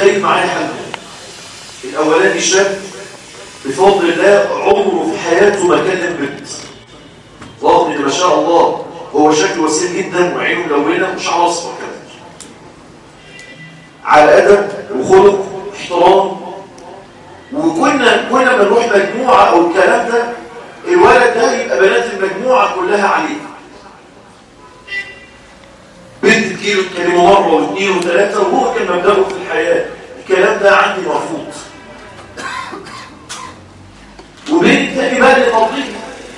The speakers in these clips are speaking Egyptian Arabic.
تخيل معايا حاجه الاولاني شاب بفضل الله عمره في حياته ما كلم بنت رغم ان ما شاء الله هو شكله وسيم جدا وعينه ملونه وشعره اصفر كده على ادب وخلق احترام وكنا كنا ما نروح مجموعه او الكلام ده الولد ده يبقى بنات المجموعه كلها عليه بنت تجيله تكلمه مره واثنين وثلاثه وهو كان مبدأه في الحياه الكلام ده عندي مرفوض وبنت تاني بقى لتطبيق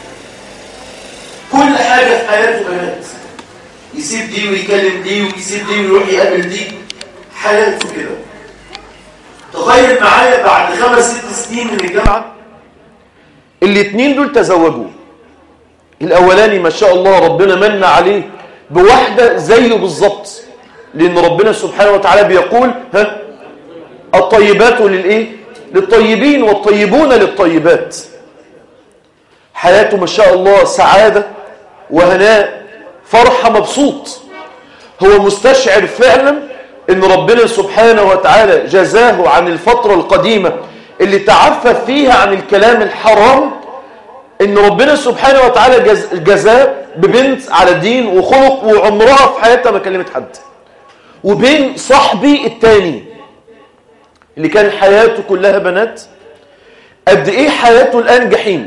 كل حاجه في حياته بنات يسيب دي ويكلم دي ويسيب دي ويروح يقابل دي حياته كده تخيل معايا بعد خمس ست سنين من الجامعه الاثنين دول تزوجوا الاولاني ما شاء الله ربنا من عليه بواحده زيه بالظبط لان ربنا سبحانه وتعالى بيقول ها الطيبات للايه للطيبين والطيبون للطيبات حياته ما شاء الله سعاده وهناء فرحه مبسوط هو مستشعر فعلا ان ربنا سبحانه وتعالى جزاه عن الفتره القديمه اللي تعفف فيها عن الكلام الحرام ان ربنا سبحانه وتعالى جز... جزاه ببنت على دين وخلق وعمرها في حياتها ما كلمت حد وبين صاحبي التاني اللي كان حياته كلها بنات قد ايه حياته الان جحيم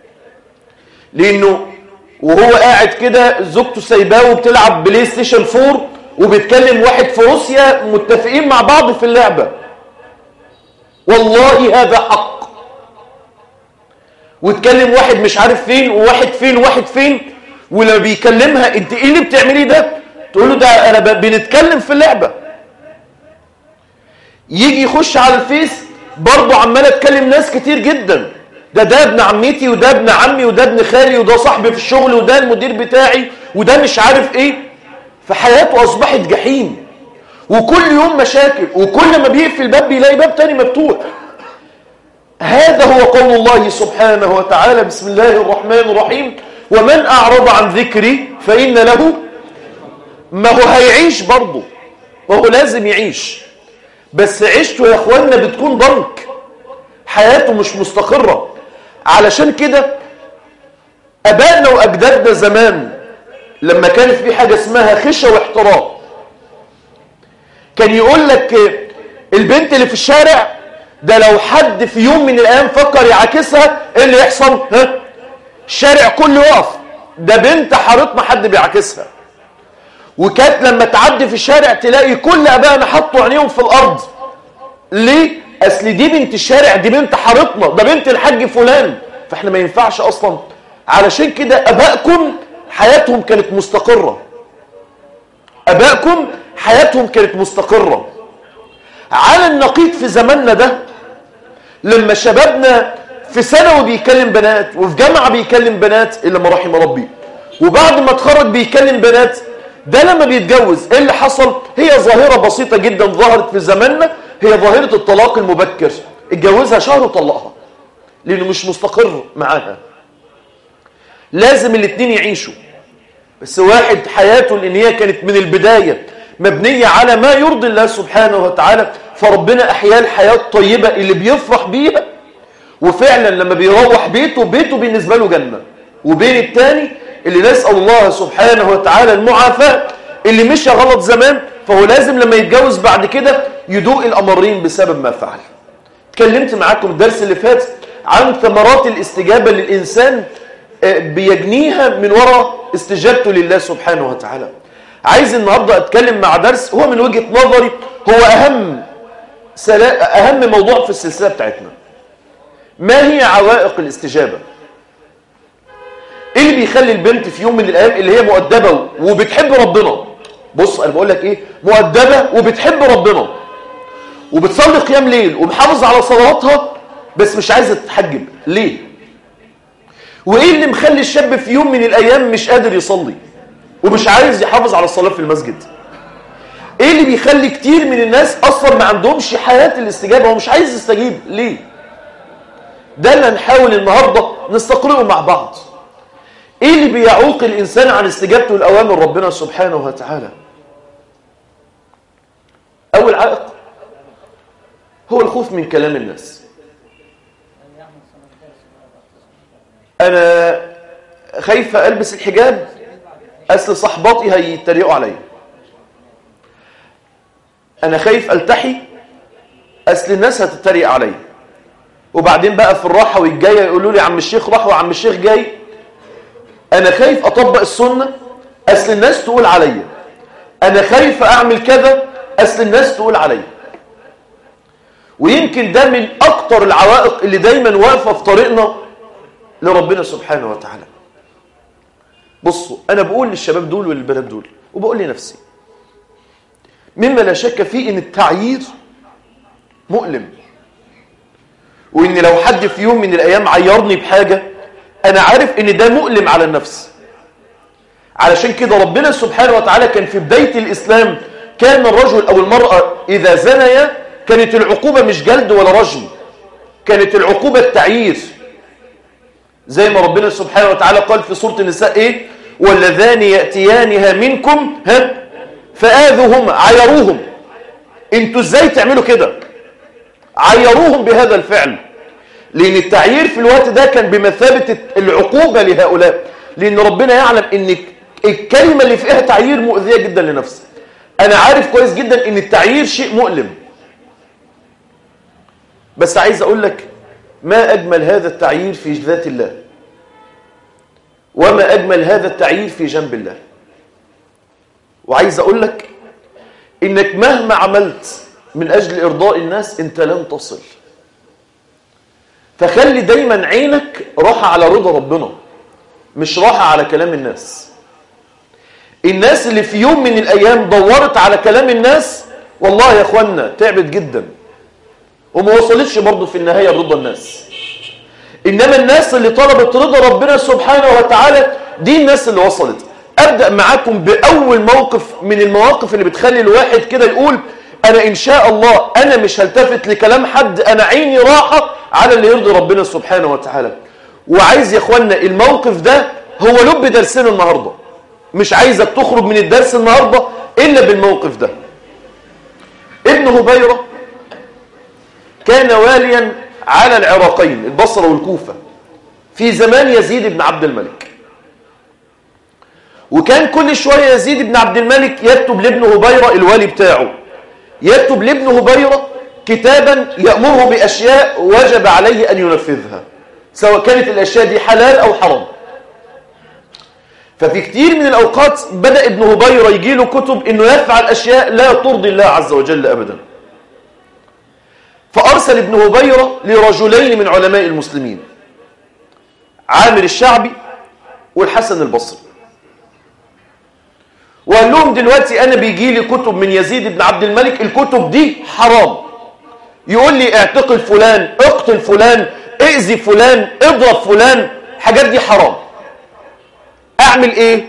لانه وهو قاعد كده زوجته سايباه وبتلعب بلاي ستيشن 4 وبيتكلم واحد في روسيا متفقين مع بعض في اللعبه والله هذا حق وتكلم واحد مش عارف فين وواحد فين وواحد فين ولما بيكلمها انت ايه اللي بتعمليه ده تقول له ده انا ب... بنتكلم في اللعبه يجي يخش على الفيس برضه عمال اتكلم ناس كتير جدا ده ده ابن عمتي وده ابن عمي وده ابن خالي وده صاحبي في الشغل وده المدير بتاعي وده مش عارف ايه فحياته اصبحت جحيم وكل يوم مشاكل وكل ما بيقفل الباب بيلاقي باب تاني مفتوح هذا هو قول الله سبحانه وتعالى بسم الله الرحمن الرحيم ومن أعرض عن ذكري فإن له ما هو هيعيش برضه ما هو لازم يعيش بس عيشته يا اخوانا بتكون ضنك حياته مش مستقرة علشان كده أبائنا وأجدادنا زمان لما كانت في حاجة اسمها خشة واحترام كان يقول لك البنت اللي في الشارع ده لو حد في يوم من الايام فكر يعاكسها ايه اللي يحصل ها الشارع كله يقف ده بنت حارتنا حد بيعاكسها وكانت لما تعدي في الشارع تلاقي كل ابائنا حطوا عينيهم في الارض ليه اصل دي بنت الشارع دي بنت حارتنا ده بنت الحاج فلان فاحنا ما ينفعش اصلا علشان كده ابائكم حياتهم كانت مستقره ابائكم حياتهم كانت مستقره على النقيض في زماننا ده لما شبابنا في ثانوي بيكلم بنات وفي جامعة بيكلم بنات إلا ما رحم ربي وبعد ما اتخرج بيكلم بنات ده لما بيتجوز ايه اللي حصل هي ظاهرة بسيطة جدا ظهرت في زماننا هي ظاهرة الطلاق المبكر اتجوزها شهر وطلقها لأنه مش مستقر معاها لازم الاتنين يعيشوا بس واحد حياته لأن هي كانت من البداية مبنية على ما يرضي الله سبحانه وتعالى فربنا أحياه الحياة الطيبة اللي بيفرح بيها وفعلا لما بيروح بيته بيته بالنسبة له جنة وبين التاني اللي نسأل الله سبحانه وتعالى المعافاة اللي مشى غلط زمان فهو لازم لما يتجوز بعد كده يدوق الأمرين بسبب ما فعل اتكلمت معاكم الدرس اللي فات عن ثمرات الاستجابة للإنسان بيجنيها من وراء استجابته لله سبحانه وتعالى عايز النهاردة أتكلم مع درس هو من وجهة نظري هو أهم سلا... أهم موضوع في السلسلة بتاعتنا ما هي عوائق الاستجابة ايه اللي بيخلي البنت في يوم من الايام اللي هي مؤدبة وبتحب ربنا بص انا بقول لك ايه مؤدبة وبتحب ربنا وبتصلي قيام ليل ومحافظ على صلواتها بس مش عايزة تتحجب ليه وايه اللي مخلي الشاب في يوم من الايام مش قادر يصلي ومش عايز يحافظ على الصلاة في المسجد ايه اللي بيخلي كتير من الناس اصلا ما عندهمش حياة الاستجابة ومش عايز يستجيب ليه ده اللي هنحاول النهاردة نستقرئه مع بعض ايه اللي بيعوق الانسان عن استجابته لاوامر ربنا سبحانه وتعالى اول عائق هو الخوف من كلام الناس انا خايفة البس الحجاب اصل صحباتي هيتريقوا عليا انا خايف التحي اصل الناس هتتريق عليا وبعدين بقى في الراحة والجاية يقولوا لي عم الشيخ راح وعم الشيخ جاي انا خايف اطبق السنة اصل الناس تقول عليا انا خايف اعمل كذا اصل الناس تقول عليا ويمكن ده من اكتر العوائق اللي دايما واقفة في طريقنا لربنا سبحانه وتعالى بصوا انا بقول للشباب دول وللبنات دول وبقول لنفسي مما لا شك فيه ان التعيير مؤلم وان لو حد في يوم من الايام عيرني بحاجة انا عارف ان ده مؤلم على النفس علشان كده ربنا سبحانه وتعالى كان في بداية الاسلام كان الرجل او المرأة اذا زنيا كانت العقوبة مش جلد ولا رجم كانت العقوبة التعيير زي ما ربنا سبحانه وتعالى قال في سورة النساء ايه واللذان يأتيانها منكم ها فآذوهما عيروهم انتوا ازاي تعملوا كده عيروهم بهذا الفعل لان التعيير في الوقت ده كان بمثابة العقوبة لهؤلاء لان ربنا يعلم ان الكلمة اللي فيها تعيير مؤذية جدا لنفسه انا عارف كويس جدا ان التعيير شيء مؤلم بس عايز اقول لك ما اجمل هذا التعيير في ذات الله وما اجمل هذا التعيير في جنب الله وعايز اقول لك انك مهما عملت من اجل ارضاء الناس انت لن تصل فخلي دايما عينك راحة على رضا ربنا مش راحة على كلام الناس الناس اللي في يوم من الايام دورت على كلام الناس والله يا اخوانا تعبت جدا وما وصلتش برضه في النهاية رضا الناس إنما الناس اللي طلبت رضا ربنا سبحانه وتعالى دي الناس اللي وصلت أبدأ معاكم بأول موقف من المواقف اللي بتخلي الواحد كده يقول أنا إن شاء الله أنا مش هلتفت لكلام حد أنا عيني راحة على اللي يرضي ربنا سبحانه وتعالى وعايز يا إخوانا الموقف ده هو لب درسنا النهاردة مش عايزك تخرج من الدرس النهاردة إلا بالموقف ده ابن هبيرة كان واليا على العراقين البصرة والكوفة في زمان يزيد بن عبد الملك وكان كل شوية يزيد بن عبد الملك يكتب لابن هبيرة الوالي بتاعه يكتب لابن هبيرة كتابا يأمره بأشياء وجب عليه أن ينفذها سواء كانت الأشياء دي حلال أو حرام ففي كتير من الأوقات بدأ ابن هبيرة يجي له كتب أنه يفعل أشياء لا ترضي الله عز وجل أبدا فأرسل ابن هبيرة لرجلين من علماء المسلمين عامر الشعبي والحسن البصري وقال لهم دلوقتي أنا بيجي لي كتب من يزيد بن عبد الملك الكتب دي حرام يقول لي اعتقل فلان اقتل فلان اذي فلان اضرب فلان الحاجات دي حرام اعمل ايه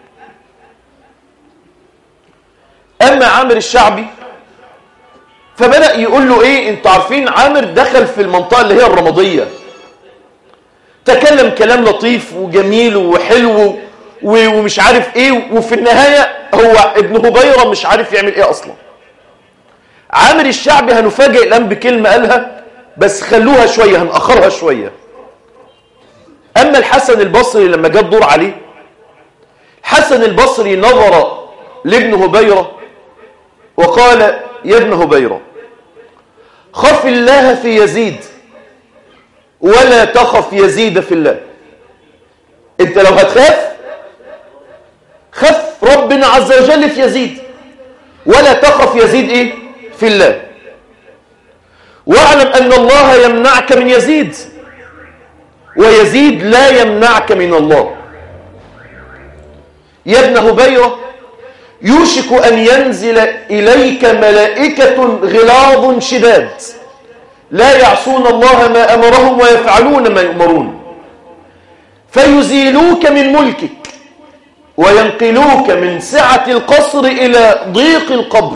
اما عامر الشعبي فبدأ يقول له ايه انتوا عارفين عامر دخل في المنطقة اللي هي الرمضية تكلم كلام لطيف وجميل وحلو ومش عارف ايه وفي النهاية هو ابن هبيرة مش عارف يعمل ايه اصلا عامر الشعبي هنفاجئ الان بكلمة قالها بس خلوها شوية هنأخرها شوية اما الحسن البصري لما جاء الدور عليه الحسن البصري نظر لابن هبيرة وقال يا ابن هبيرة خف الله في يزيد ولا تخف يزيد في الله انت لو هتخاف خف ربنا عز وجل في يزيد ولا تخف يزيد ايه في الله واعلم ان الله يمنعك من يزيد ويزيد لا يمنعك من الله يا ابن هبيره يوشك أن ينزل إليك ملائكة غلاظ شداد لا يعصون الله ما أمرهم ويفعلون ما يؤمرون فيزيلوك من ملكك وينقلوك من سعة القصر إلى ضيق القبر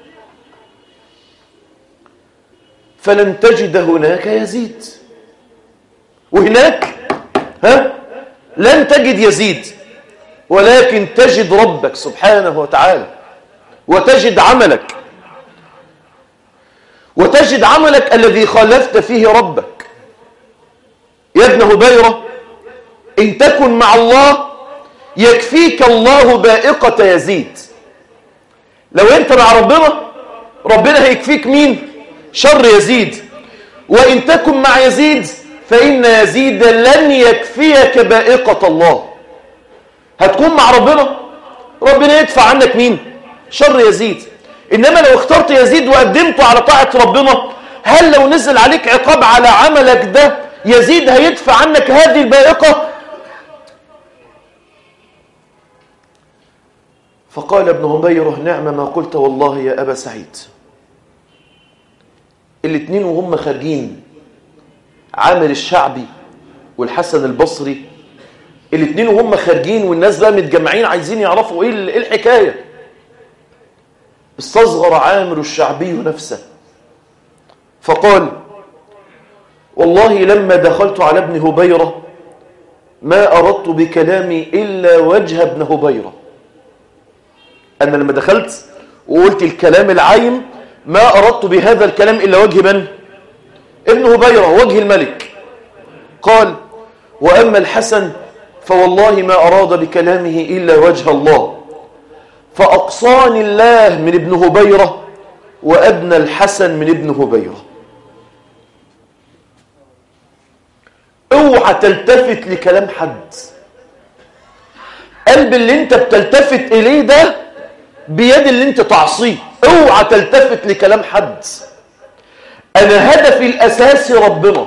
فلن تجد هناك يزيد وهناك ها لن تجد يزيد ولكن تجد ربك سبحانه وتعالى وتجد عملك وتجد عملك الذي خالفت فيه ربك يا ابن هبيرة إن تكن مع الله يكفيك الله بائقة يزيد لو أنت مع ربنا ربنا هيكفيك مين شر يزيد وإن تكن مع يزيد فإن يزيد لن يكفيك بائقة الله هتكون مع ربنا ربنا يدفع عنك مين شر يزيد إنما لو اخترت يزيد وقدمته على طاعة ربنا هل لو نزل عليك عقاب على عملك ده يزيد هيدفع عنك هذه البائقة فقال ابن هبيره نعم ما قلت والله يا أبا سعيد الاثنين وهم خارجين عامر الشعبي والحسن البصري الاثنين وهم خارجين والناس بقى متجمعين عايزين يعرفوا ايه الحكايه استصغر عامر الشعبي نفسه فقال والله لما دخلت على ابن هبيرة ما أردت بكلامي إلا وجه ابن هبيرة أنا لما دخلت وقلت الكلام العايم ما أردت بهذا الكلام إلا وجه من؟ ابن هبيرة وجه الملك قال وأما الحسن فوالله ما أراد بكلامه إلا وجه الله فأقصاني الله من ابن هبيرة وأبنى الحسن من ابن هبيرة اوعى تلتفت لكلام حد قلب اللي انت بتلتفت اليه ده بيد اللي انت تعصيه اوعى تلتفت لكلام حد انا هدفي الاساسي ربنا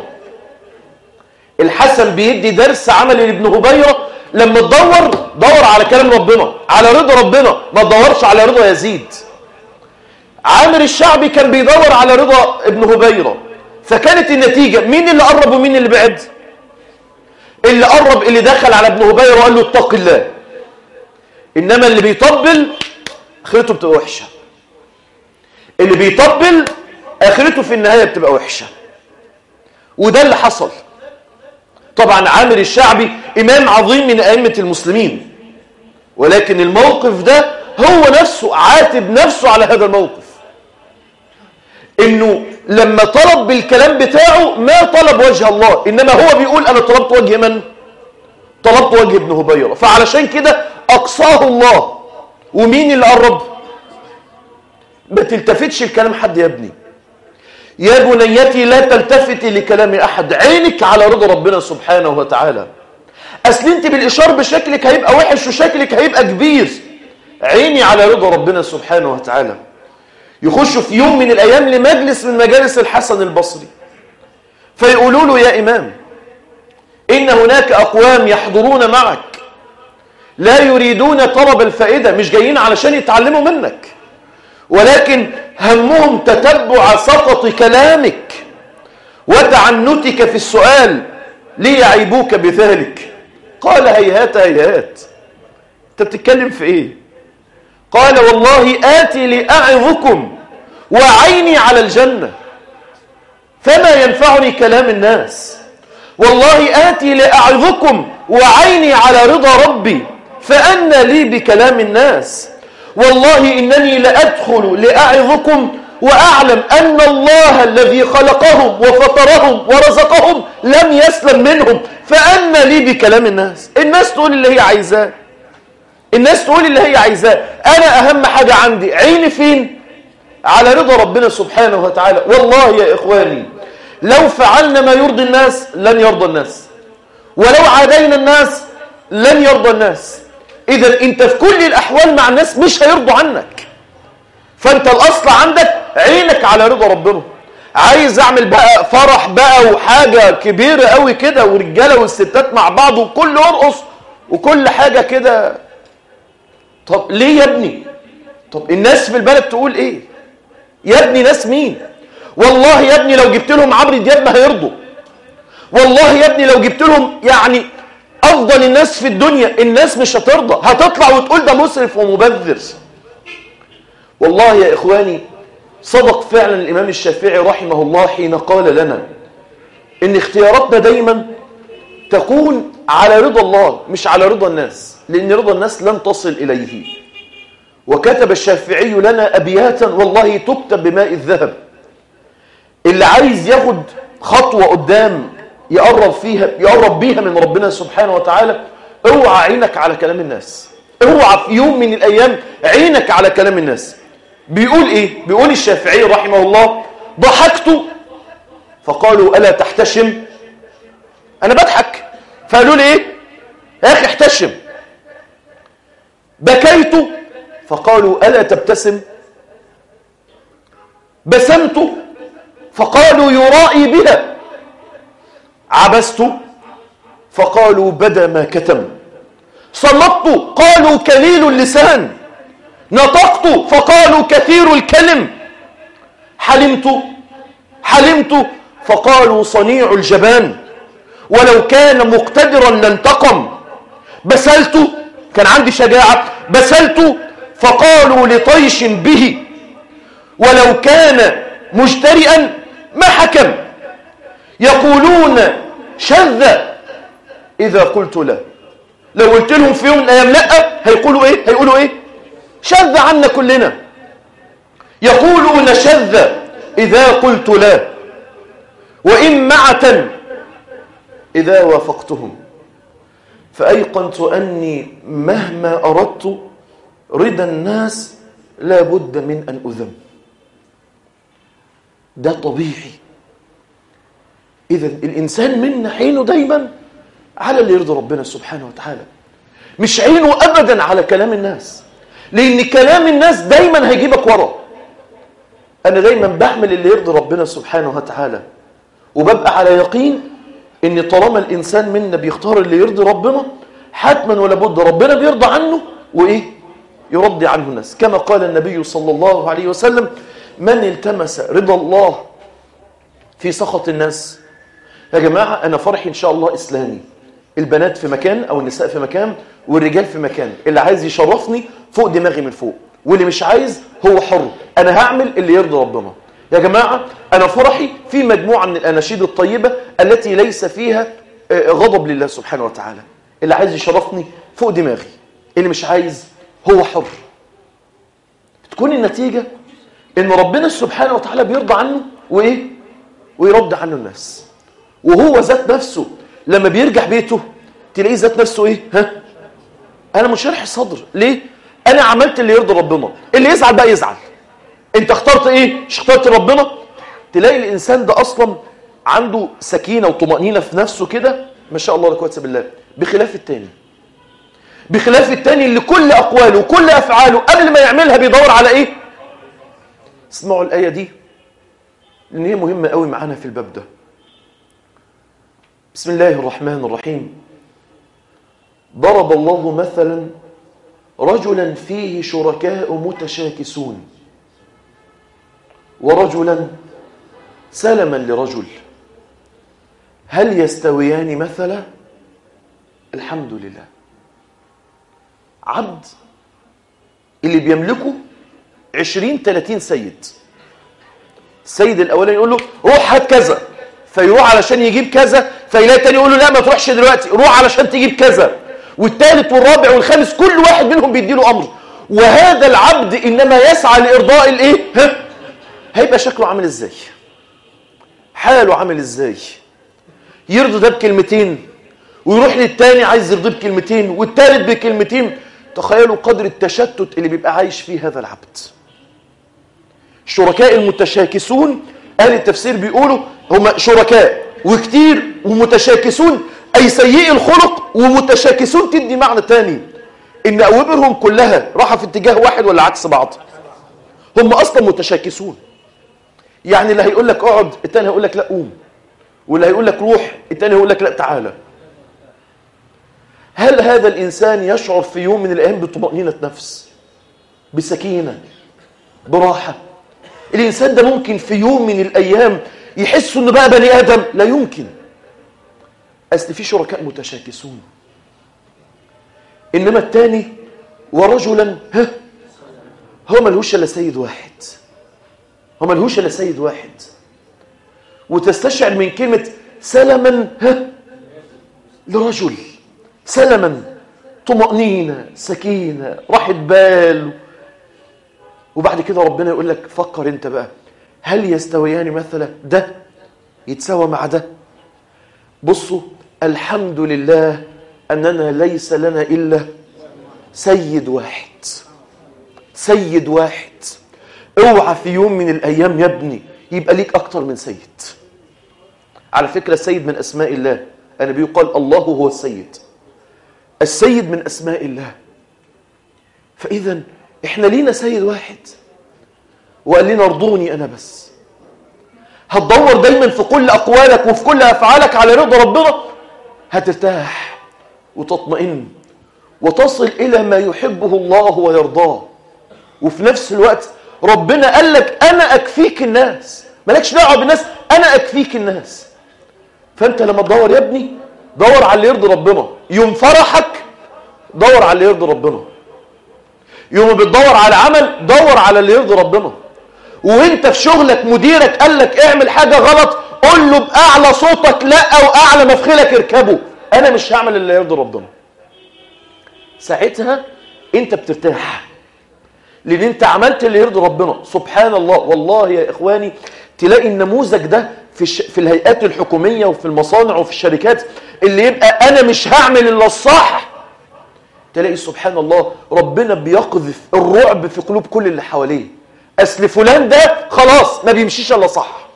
الحسن بيدي درس عملي لابن هبيره لما تدور دور على كلام ربنا على رضا ربنا ما تدورش على رضا يزيد عامر الشعبي كان بيدور على رضا ابن هبيره فكانت النتيجه مين اللي قرب ومين اللي بعد اللي قرب اللي دخل على ابن هبيره وقال له اتق الله انما اللي بيطبل اخرته بتبقى وحشه اللي بيطبل اخرته في النهايه بتبقى وحشه وده اللي حصل طبعا عامر الشعبي إمام عظيم من أئمة المسلمين ولكن الموقف ده هو نفسه عاتب نفسه على هذا الموقف إنه لما طلب بالكلام بتاعه ما طلب وجه الله إنما هو بيقول أنا طلبت وجه من؟ طلبت وجه ابن هبيرة فعلشان كده أقصاه الله ومين اللي قرب؟ ما تلتفتش الكلام حد يا ابني يا بنيتي لا تلتفتي لكلام أحد عينك على رضا ربنا سبحانه وتعالى أصل أنت بالإشار بشكلك هيبقى وحش وشكلك هيبقى كبير عيني على رضا ربنا سبحانه وتعالى يخشوا في يوم من الأيام لمجلس من مجالس الحسن البصري فيقولوا له يا إمام إن هناك أقوام يحضرون معك لا يريدون طلب الفائدة مش جايين علشان يتعلموا منك ولكن همهم تتبع سقط كلامك وتعنتك في السؤال ليعيبوك بذلك قال هيهات هيهات انت بتتكلم في ايه قال والله آتي لأعظكم وعيني على الجنة فما ينفعني كلام الناس والله آتي لأعظكم وعيني على رضا ربي فأنا لي بكلام الناس والله إنني لأدخل لأعظكم وأعلم أن الله الذي خلقهم وفطرهم ورزقهم لم يسلم منهم فأنا لي بكلام الناس الناس تقول اللي هي عايزاه الناس تقول اللي هي عايزاه أنا أهم حاجة عندي عيني فين على رضا ربنا سبحانه وتعالى والله يا إخواني لو فعلنا ما يرضي الناس لن يرضى الناس ولو عادينا الناس لن يرضى الناس إذا أنت في كل الأحوال مع الناس مش هيرضوا عنك فأنت الأصل عندك عينك على رضا ربنا عايز أعمل بقى فرح بقى وحاجة كبيرة قوي كده ورجالة والستات مع بعض وكل يرقص وكل حاجة كده طب ليه يا ابني طب الناس في البلد تقول ايه يا ابني ناس مين والله يا ابني لو جبت لهم عمرو دياب ما هيرضوا والله يا ابني لو جبت لهم يعني افضل الناس في الدنيا الناس مش هترضى هتطلع وتقول ده مسرف ومبذر والله يا اخواني صدق فعلا الامام الشافعي رحمه الله حين قال لنا ان اختياراتنا دايما تكون على رضا الله مش على رضا الناس لان رضا الناس لن تصل اليه وكتب الشافعي لنا ابياتا والله تكتب بماء الذهب اللي عايز ياخد خطوة قدام يقرب فيها يقرب بيها من ربنا سبحانه وتعالى اوعى عينك على كلام الناس اوعى في يوم من الايام عينك على كلام الناس بيقول ايه بيقول الشافعي رحمه الله ضحكت فقالوا الا تحتشم انا بضحك فقالوا لي ايه يا اخي احتشم بكيت فقالوا الا تبتسم بسمت فقالوا يرائي بها عبست فقالوا بدا ما كتم صلبت قالوا كليل اللسان نطقت فقالوا كثير الكلم حلمت حلمت فقالوا صنيع الجبان ولو كان مقتدرا لانتقم بسلت كان عندي شجاعة بسلت فقالوا لطيش به ولو كان مجترئا ما حكم يقولون شذ إذا قلت لا لو قلت لهم في يوم من الأيام لا هيقولوا إيه هيقولوا إيه شذ عنا كلنا يقولون شذ إذا قلت لا وإن معة إذا وافقتهم فأيقنت أني مهما أردت رضا الناس لا بد من أن أذم ده طبيعي إذا الإنسان منا عينه دايما على اللي يرضي ربنا سبحانه وتعالى مش عينه أبدا على كلام الناس لأن كلام الناس دايما هيجيبك ورا أنا دايما بعمل اللي يرضي ربنا سبحانه وتعالى وببقى على يقين ان طالما الانسان منا بيختار اللي يرضي ربنا حتما ولا بد ربنا بيرضى عنه وايه يرضي عنه الناس كما قال النبي صلى الله عليه وسلم من التمس رضا الله في سخط الناس يا جماعه انا فرحي ان شاء الله اسلامي البنات في مكان او النساء في مكان والرجال في مكان اللي عايز يشرفني فوق دماغي من فوق واللي مش عايز هو حر انا هعمل اللي يرضي ربنا يا جماعة أنا فرحي في مجموعة من الأناشيد الطيبة التي ليس فيها غضب لله سبحانه وتعالى اللي عايز يشرفني فوق دماغي اللي مش عايز هو حر تكون النتيجة إن ربنا سبحانه وتعالى بيرضى عنه وإيه ويرد عنه الناس وهو ذات نفسه لما بيرجع بيته تلاقيه ذات نفسه إيه ها أنا منشرح صدر ليه أنا عملت اللي يرضي ربنا اللي يزعل بقى يزعل انت اخترت ايه مش اخترت ربنا تلاقي الانسان ده اصلا عنده سكينه وطمانينه في نفسه كده ما شاء الله لا قوه الا بالله بخلاف التاني بخلاف التاني اللي كل اقواله وكل افعاله قبل ما يعملها بيدور على ايه اسمعوا الايه دي لان هي مهمه قوي معانا في الباب ده بسم الله الرحمن الرحيم ضرب الله مثلا رجلا فيه شركاء متشاكسون ورجلا سلما لرجل هل يستويان مثلا الحمد لله عبد اللي بيملكه عشرين تلاتين سيد السيد الاولاني يقول له روح هات كذا فيروح علشان يجيب كذا فيلاقي تاني يقول له لا ما تروحش دلوقتي روح علشان تجيب كذا والثالث والرابع والخامس كل واحد منهم بيديله امر وهذا العبد انما يسعى لارضاء الايه ها هيبقى شكله عامل ازاي حاله عامل ازاي يرضي ده بكلمتين ويروح للتاني عايز يرضيه بكلمتين والتالت بكلمتين تخيلوا قدر التشتت اللي بيبقى عايش فيه هذا العبد الشركاء المتشاكسون اهل التفسير بيقولوا هم شركاء وكتير ومتشاكسون اي سيئي الخلق ومتشاكسون تدي معنى تاني ان اوامرهم كلها راحه في اتجاه واحد ولا عكس بعض هم اصلا متشاكسون يعني اللي هيقول لك اقعد التاني هيقول لك لا قوم واللي هيقول لك روح التاني هيقول لك لا تعالى هل هذا الانسان يشعر في يوم من الايام بطمانينه نفس بسكينه براحه الانسان ده ممكن في يوم من الايام يحس انه بقى بني ادم لا يمكن اصل في شركاء متشاكسون انما التاني ورجلا ها هو ملهوش الا سيد واحد هو ملهوش الا سيد واحد وتستشعر من كلمه سلما ها لرجل سلما طمأنينة سكينة راحة بال وبعد كده ربنا يقول لك فكر انت بقى هل يستويان مثلا ده يتساوى مع ده بصوا الحمد لله أننا ليس لنا إلا سيد واحد سيد واحد اوعى في يوم من الأيام يا ابني يبقى ليك أكتر من سيد على فكرة السيد من أسماء الله النبي قال الله هو السيد السيد من أسماء الله فإذا إحنا لينا سيد واحد وقال لنا ارضوني أنا بس هتدور دايما في كل أقوالك وفي كل أفعالك على رضا ربنا هترتاح وتطمئن وتصل إلى ما يحبه الله ويرضاه وفي نفس الوقت ربنا قال لك أنا أكفيك الناس مالكش دعوة بالناس أنا أكفيك الناس فأنت لما تدور يا ابني دور على اللي يرضي ربنا يوم فرحك دور على اللي يرضي ربنا يوم بتدور على عمل دور على اللي يرضي ربنا وانت في شغلك مديرك قال لك اعمل حاجة غلط قول له بأعلى صوتك لا أو أعلى مفخلك اركبه أنا مش هعمل اللي يرضي ربنا ساعتها انت بترتاح لان انت عملت اللي يرضي ربنا سبحان الله والله يا اخواني تلاقي النموذج ده في الش... في الهيئات الحكوميه وفي المصانع وفي الشركات اللي يبقى انا مش هعمل الا الصح تلاقي سبحان الله ربنا بيقذف الرعب في قلوب كل اللي حواليه اصل فلان ده خلاص ما بيمشيش الا صح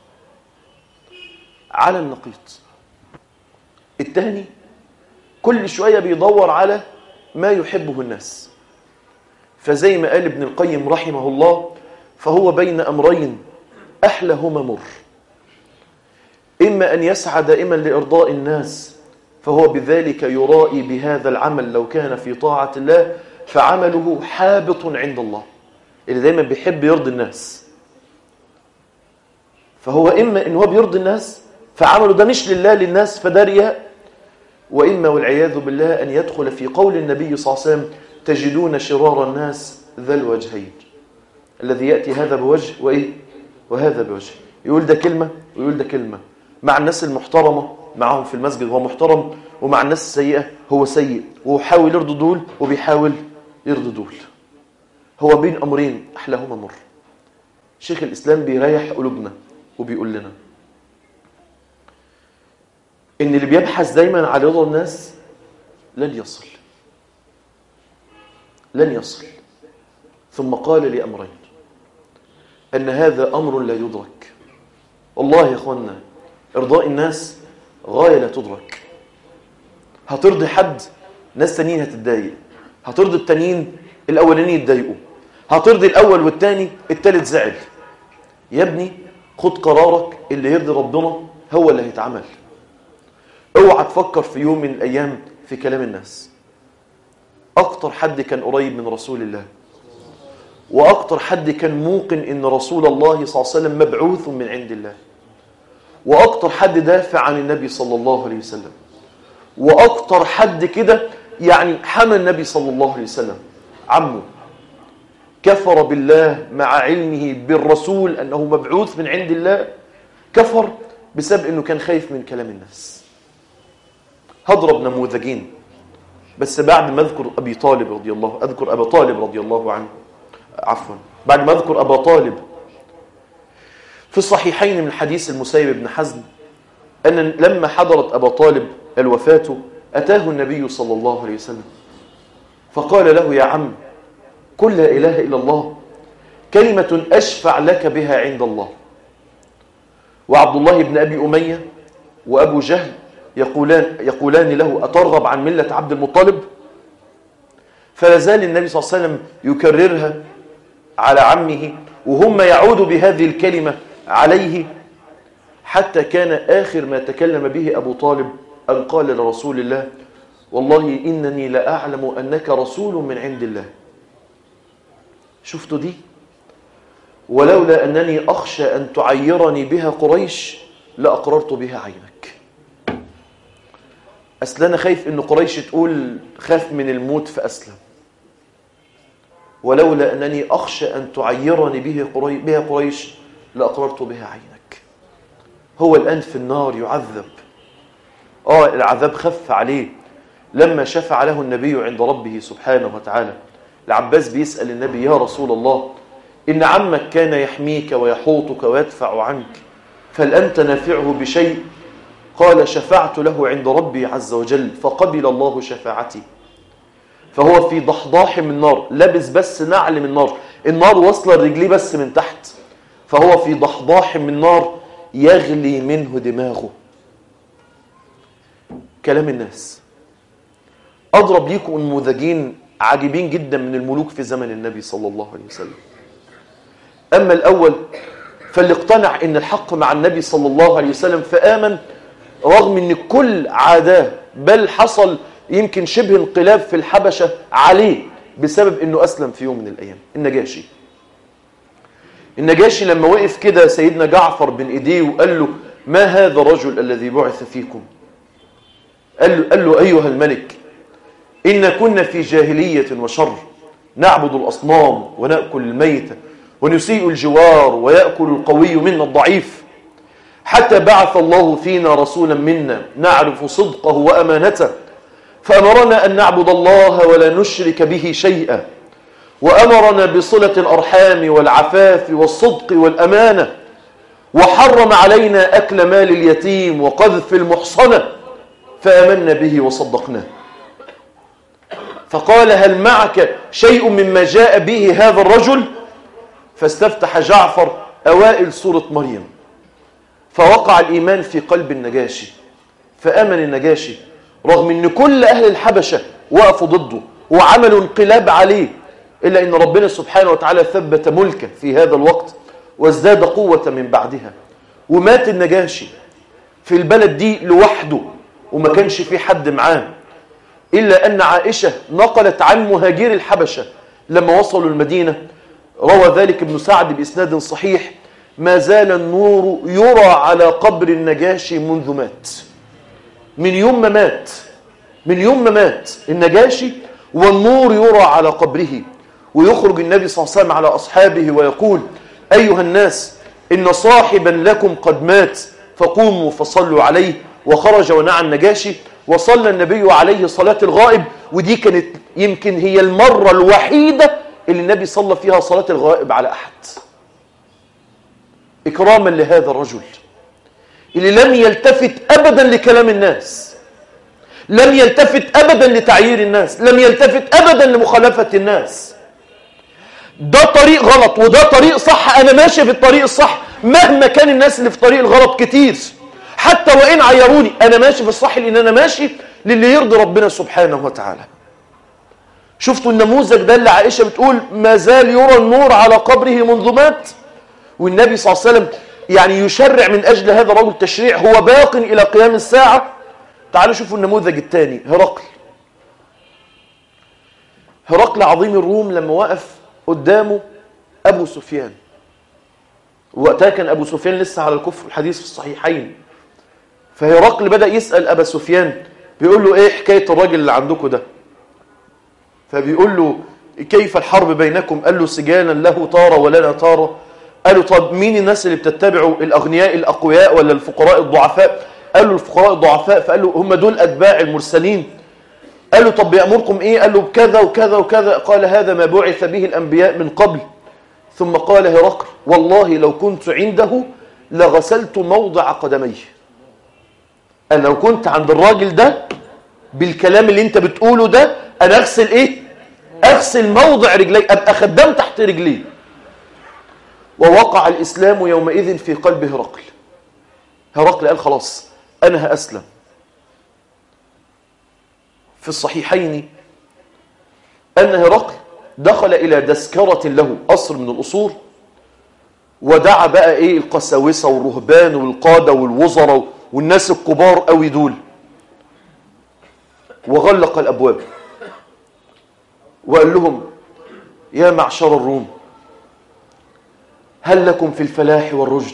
على النقيض الثاني كل شويه بيدور على ما يحبه الناس فزي ما قال ابن القيم رحمه الله فهو بين أمرين أحلهما مر إما أن يسعى دائما لإرضاء الناس فهو بذلك يرائي بهذا العمل لو كان في طاعة الله فعمله حابط عند الله اللي دايما بيحب يرضي الناس فهو إما إن هو بيرضي الناس فعمله ده مش لله للناس فده رياء وإما والعياذ بالله أن يدخل في قول النبي صلى الله عليه وسلم تجدون شرار الناس ذا الوجهين الذي يأتي هذا بوجه وإيه وهذا بوجه يقول ده كلمة ويقول ده كلمة مع الناس المحترمة معهم في المسجد هو محترم ومع الناس السيئة هو سيء وحاول يرضي دول وبيحاول يرضي دول هو بين أمرين أحلاهما مر شيخ الإسلام بيريح قلوبنا وبيقول لنا إن اللي بيبحث دايما على رضا الناس لن يصل لن يصل ثم قال لي أمرين أن هذا أمر لا يدرك والله يا أخوانا إرضاء الناس غاية لا تدرك هترضي حد ناس تانيين هتتضايق هترضي التانيين الأولانيين يتضايقوا هترضي الأول والتاني التالت زعل يا ابني خد قرارك اللي يرضي ربنا هو اللي هيتعمل اوعى تفكر في يوم من الأيام في كلام الناس أكتر حد كان قريب من رسول الله وأكتر حد كان موقن إن رسول الله صلى الله عليه وسلم مبعوث من عند الله وأكتر حد دافع عن النبي صلى الله عليه وسلم وأكتر حد كده يعني حمى النبي صلى الله عليه وسلم عمه كفر بالله مع علمه بالرسول أنه مبعوث من عند الله كفر بسبب أنه كان خايف من كلام الناس هضرب نموذجين بس بعد ما اذكر ابي طالب رضي الله اذكر ابا طالب رضي الله عنه عفوا بعد ما اذكر ابا طالب في الصحيحين من حديث المسيب بن حزم ان لما حضرت ابا طالب الوفاه اتاه النبي صلى الله عليه وسلم فقال له يا عم قل لا اله الا الله كلمه اشفع لك بها عند الله وعبد الله بن ابي اميه وابو جهل يقولان, يقولان له أترغب عن ملة عبد المطلب فلا زال النبي صلى الله عليه وسلم يكررها على عمه وهم يعودوا بهذه الكلمة عليه حتى كان آخر ما تكلم به أبو طالب أن قال لرسول الله والله إنني لأعلم أنك رسول من عند الله شفتوا دي ولولا أنني أخشى أن تعيرني بها قريش لأقررت بها عينك أصل أنا خايف إن قريش تقول خاف من الموت فأسلم ولولا أنني أخشى أن تعيرني به قري... بها قريش لأقررت بها عينك هو الآن في النار يعذب آه العذاب خف عليه لما شفع له النبي عند ربه سبحانه وتعالى العباس بيسأل النبي يا رسول الله إن عمك كان يحميك ويحوطك ويدفع عنك فهل أنت نافعه بشيء قال شفعت له عند ربي عز وجل فقبل الله شفاعتي فهو في ضحضاح من نار لابس بس نعل من نار النار واصله لرجليه بس من تحت فهو في ضحضاح من نار يغلي منه دماغه كلام الناس أضرب ليكم نموذجين عجيبين جدا من الملوك في زمن النبي صلى الله عليه وسلم أما الأول فاللي اقتنع ان الحق مع النبي صلى الله عليه وسلم فآمن رغم ان كل عاداه بل حصل يمكن شبه انقلاب في الحبشة عليه بسبب انه اسلم في يوم من الايام النجاشي النجاشي لما وقف كده سيدنا جعفر بن ايديه وقال له ما هذا الرجل الذي بعث فيكم قال له, قال له ايها الملك إن كنا في جاهلية وشر نعبد الأصنام ونأكل الميتة ونسيء الجوار ويأكل القوي منا الضعيف حتى بعث الله فينا رسولا منا نعرف صدقه وأمانته فأمرنا أن نعبد الله ولا نشرك به شيئا وأمرنا بصلة الأرحام والعفاف والصدق والأمانة وحرم علينا أكل مال اليتيم وقذف المحصنة فآمنا به وصدقناه فقال هل معك شيء مما جاء به هذا الرجل فاستفتح جعفر أوائل سورة مريم فوقع الإيمان في قلب النجاشي فآمن النجاشي رغم أن كل أهل الحبشة وقفوا ضده وعملوا انقلاب عليه إلا أن ربنا سبحانه وتعالى ثبت ملكه في هذا الوقت وازداد قوة من بعدها ومات النجاشي في البلد دي لوحده وما كانش في حد معاه إلا أن عائشة نقلت عن مهاجر الحبشة لما وصلوا المدينة روى ذلك ابن سعد بإسناد صحيح ما زال النور يرى على قبر النجاشي منذ مات من يوم ما مات من يوم ما مات النجاشي والنور يرى على قبره ويخرج النبي صلى الله عليه وسلم على أصحابه ويقول أيها الناس إن صاحبا لكم قد مات فقوموا فصلوا عليه وخرج ونعى النجاشي وصلى النبي عليه صلاة الغائب ودي كانت يمكن هي المرة الوحيدة اللي النبي صلى فيها صلاة الغائب على أحد إكراما لهذا الرجل اللي لم يلتفت أبدا لكلام الناس لم يلتفت أبدا لتعيير الناس لم يلتفت أبدا لمخالفة الناس ده طريق غلط وده طريق صح أنا ماشي في الطريق الصح مهما كان الناس اللي في طريق الغلط كتير حتى وإن عيروني أنا ماشي في الصح لأن أنا ماشي للي يرضي ربنا سبحانه وتعالى شفتوا النموذج ده اللي عائشة بتقول ما زال يرى النور على قبره منذ مات والنبي صلى الله عليه وسلم يعني يشرع من أجل هذا الرجل تشريع هو باق إلى قيام الساعة تعالوا شوفوا النموذج الثاني هرقل هرقل عظيم الروم لما وقف قدامه أبو سفيان وقتها كان أبو سفيان لسه على الكفر الحديث في الصحيحين فهرقل بدأ يسأل أبا سفيان بيقول له إيه حكاية الراجل اللي عندكم ده فبيقول له كيف الحرب بينكم قال له سجانا له طارة ولنا طارة قال له طب مين الناس اللي بتتبعوا الأغنياء الأقوياء ولا الفقراء الضعفاء قال له الفقراء الضعفاء فقال له هم دول أتباع المرسلين قال له طب بيأمركم إيه قال له بكذا وكذا وكذا قال هذا ما بعث به الأنبياء من قبل ثم قال هرقل والله لو كنت عنده لغسلت موضع قدميه أنا لو كنت عند الراجل ده بالكلام اللي انت بتقوله ده أنا أغسل إيه أغسل موضع رجلي أبقى خدام تحت رجلي ووقع الإسلام يومئذ في قلب هرقل هرقل قال خلاص أنا هأسلم في الصحيحين أن هرقل دخل إلى دسكرة له قصر من الأصول ودعا بقى إيه القساوسة والرهبان والقادة والوزراء والناس الكبار قوي دول وغلق الأبواب وقال لهم يا معشر الروم هل لكم في الفلاح والرشد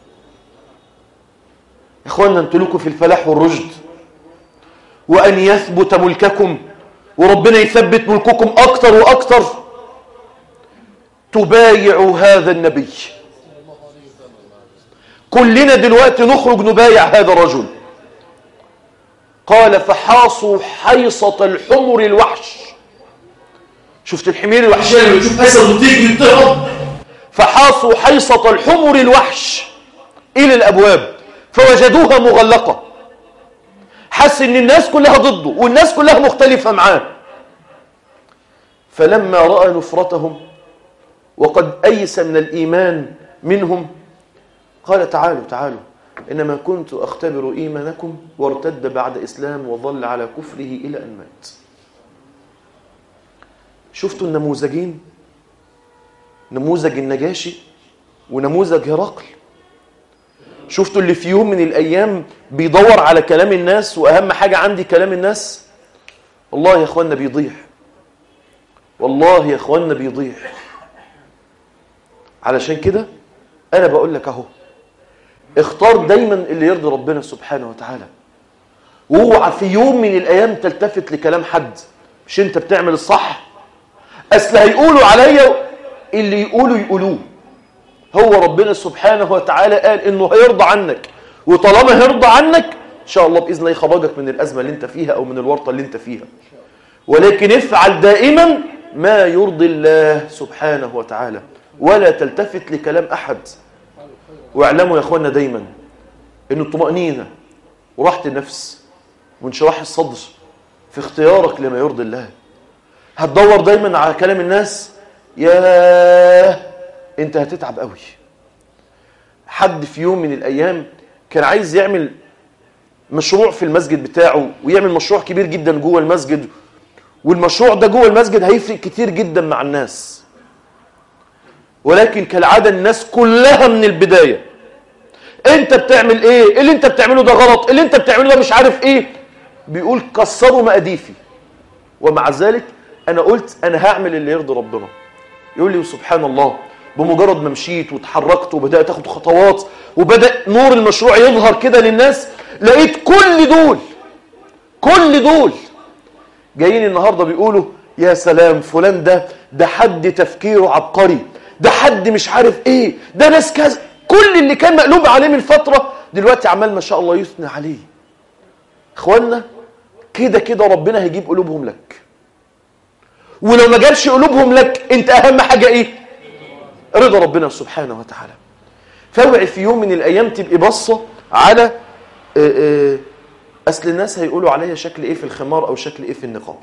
إخواننا أنتوا لكم في الفلاح والرشد وأن يثبت ملككم وربنا يثبت ملككم أكتر وأكتر تبايعوا هذا النبي كلنا دلوقتي نخرج نبايع هذا الرجل قال فحاصوا حيصة الحمر الوحش شفت الحمير الوحشية اللي بتشوف أسد وتيجي تهرب فحاصوا حيصة الحمر الوحش إلى الأبواب فوجدوها مغلقة حس إن الناس كلها ضده والناس كلها مختلفة معاه فلما رأى نفرتهم وقد أيس من الإيمان منهم قال تعالوا تعالوا إنما كنت أختبر إيمانكم وارتد بعد إسلام وظل على كفره إلى أن مات شفتوا النموذجين نموذج النجاشي ونموذج هرقل شفتوا اللي في يوم من الأيام بيدور على كلام الناس وأهم حاجة عندي كلام الناس والله يا أخوانا بيضيع والله يا أخوانا بيضيع علشان كده أنا بقول لك أهو اختار دايما اللي يرضي ربنا سبحانه وتعالى واوعى في يوم من الأيام تلتفت لكلام حد مش أنت بتعمل الصح أصل هيقولوا عليا اللي يقولوا يقولوه هو ربنا سبحانه وتعالى قال انه هيرضى عنك وطالما هيرضى عنك ان شاء الله باذن الله يخرجك من الازمه اللي انت فيها او من الورطه اللي انت فيها ولكن افعل دائما ما يرضي الله سبحانه وتعالى ولا تلتفت لكلام احد واعلموا يا اخوانا دايما ان الطمانينه وراحه النفس وانشراح الصدر في اختيارك لما يرضي الله هتدور دايما على كلام الناس ياه انت هتتعب قوي حد في يوم من الايام كان عايز يعمل مشروع في المسجد بتاعه ويعمل مشروع كبير جدا جوه المسجد والمشروع ده جوه المسجد هيفرق كتير جدا مع الناس ولكن كالعاده الناس كلها من البدايه انت بتعمل ايه اللي انت بتعمله ده غلط اللي انت بتعمله ده مش عارف ايه بيقول كسروا مقاديفي ومع ذلك انا قلت انا هعمل اللي يرضي ربنا يقول لي سبحان الله بمجرد ما مشيت وتحركت وبدات اخد خطوات وبدا نور المشروع يظهر كده للناس لقيت كل دول كل دول جايين النهارده بيقولوا يا سلام فلان ده ده حد تفكيره عبقري ده حد مش عارف ايه ده ناس كذا كل اللي كان مقلوب عليه من فتره دلوقتي عمال ما شاء الله يثنى عليه اخوانا كده كده ربنا هيجيب قلوبهم لك ولو ما جابش قلوبهم لك انت اهم حاجه ايه رضا ربنا سبحانه وتعالى فاوعي في يوم من الايام تبقي باصه على آه، آه، اصل الناس هيقولوا عليا شكل ايه في الخمار او شكل ايه في النقاب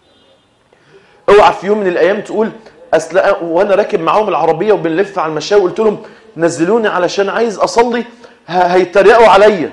اوعى في يوم من الايام تقول اصل أ- وانا راكب معاهم العربيه وبنلف على المشاوي قلت لهم نزلوني علشان عايز اصلي ه- هيتريقوا عليا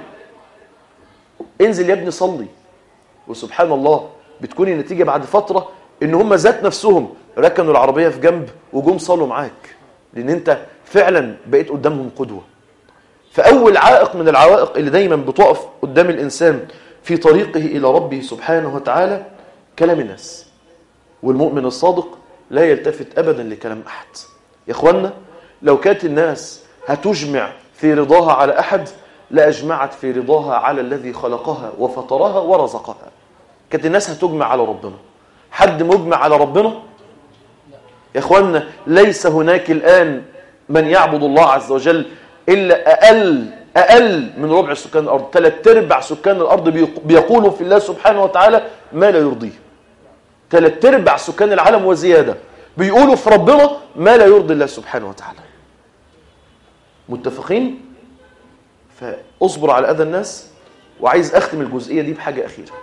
انزل يا ابني صلي وسبحان الله بتكون النتيجه بعد فتره ان هم ذات نفسهم ركنوا العربيه في جنب وجم صلوا معاك لان انت فعلا بقيت قدامهم قدوه فاول عائق من العوائق اللي دايما بتقف قدام الانسان في طريقه الى ربه سبحانه وتعالى كلام الناس والمؤمن الصادق لا يلتفت ابدا لكلام احد يا اخوانا لو كانت الناس هتجمع في رضاها على احد لاجمعت في رضاها على الذي خلقها وفطرها ورزقها كانت الناس هتجمع على ربنا حد مجمع على ربنا يا اخوانا ليس هناك الان من يعبد الله عز وجل الا اقل اقل من ربع سكان الارض ثلاث ارباع سكان الارض بيق- بيقولوا في الله سبحانه وتعالى ما لا يرضيه ثلاث ارباع سكان العالم وزياده بيقولوا في ربنا ما لا يرضي الله سبحانه وتعالى متفقين فاصبر على اذى الناس وعايز اختم الجزئيه دي بحاجه اخيره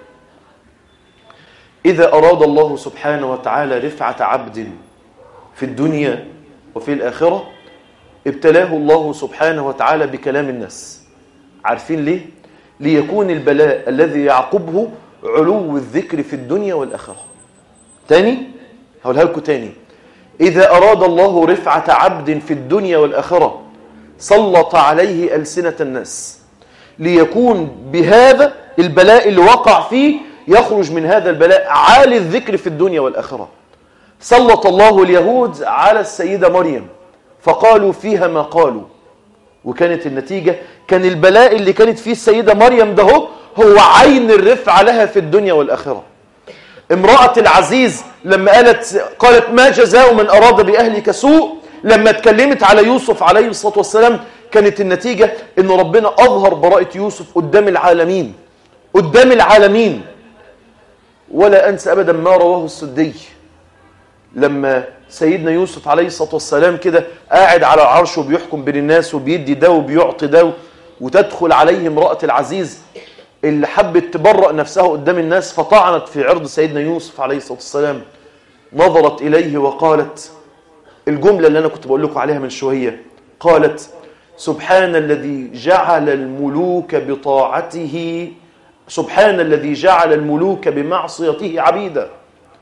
اذا اراد الله سبحانه وتعالى رفعه عبد في الدنيا وفي الاخره ابتلاه الله سبحانه وتعالى بكلام الناس عارفين ليه ليكون البلاء الذي يعقبه علو الذكر في الدنيا والاخره تاني هقولها لكم تاني إذا أراد الله رفعة عبد في الدنيا والآخرة سلط عليه ألسنة الناس ليكون بهذا البلاء اللي وقع فيه يخرج من هذا البلاء عالي الذكر في الدنيا والآخرة سلط الله اليهود على السيدة مريم فقالوا فيها ما قالوا وكانت النتيجة كان البلاء اللي كانت فيه السيدة مريم ده هو هو عين الرفعة لها في الدنيا والآخرة امرأة العزيز لما قالت قالت ما جزاء من أراد بأهلك سوء لما اتكلمت على يوسف عليه الصلاة والسلام كانت النتيجة ان ربنا أظهر براءة يوسف قدام العالمين قدام العالمين ولا أنسى أبدا ما رواه السدي لما سيدنا يوسف عليه الصلاة والسلام كده قاعد على العرش وبيحكم بين الناس وبيدي ده وبيعطي ده وتدخل عليه امرأة العزيز اللي حبت تبرأ نفسها قدام الناس فطعنت في عرض سيدنا يوسف عليه الصلاة والسلام نظرت إليه وقالت الجملة اللي أنا كنت بقول لكم عليها من شوية قالت سبحان الذي جعل الملوك بطاعته سبحان الذي جعل الملوك بمعصيته عبيدا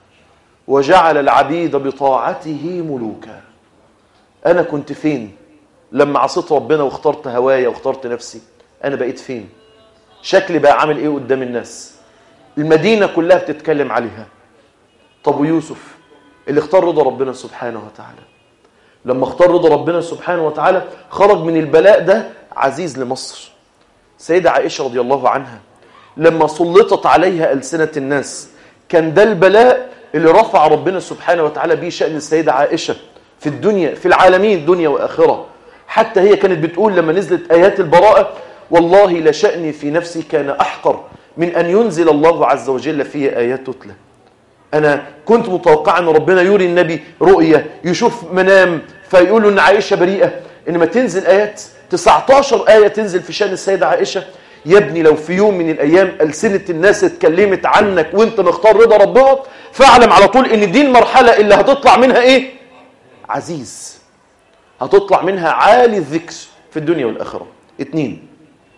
وجعل العبيد بطاعته ملوكا أنا كنت فين لما عصيت ربنا واخترت هوايا واخترت نفسي أنا بقيت فين شكلي بقى عامل إيه قدام الناس المدينة كلها بتتكلم عليها طب ويوسف اللي اختار رضا ربنا سبحانه وتعالى لما اختار رضا ربنا سبحانه وتعالى خرج من البلاء ده عزيز لمصر سيدة عائشة رضي الله عنها لما سلطت عليها ألسنة الناس كان ده البلاء اللي رفع ربنا سبحانه وتعالى به شأن السيدة عائشة في الدنيا في العالمين دنيا وآخرة حتى هي كانت بتقول لما نزلت آيات البراءة والله لشأني في نفسي كان أحقر من أن ينزل الله عز وجل في آيات تتلى أنا كنت متوقع أن ربنا يوري النبي رؤية يشوف منام فيقول له أن عائشة بريئة إنما تنزل آيات 19 آية تنزل في شأن السيدة عائشة يا ابني لو في يوم من الأيام ألسنة الناس اتكلمت عنك وانت مختار رضا ربها فاعلم على طول ان دي المرحلة اللي هتطلع منها ايه عزيز هتطلع منها عالي الذكر في الدنيا والآخرة اتنين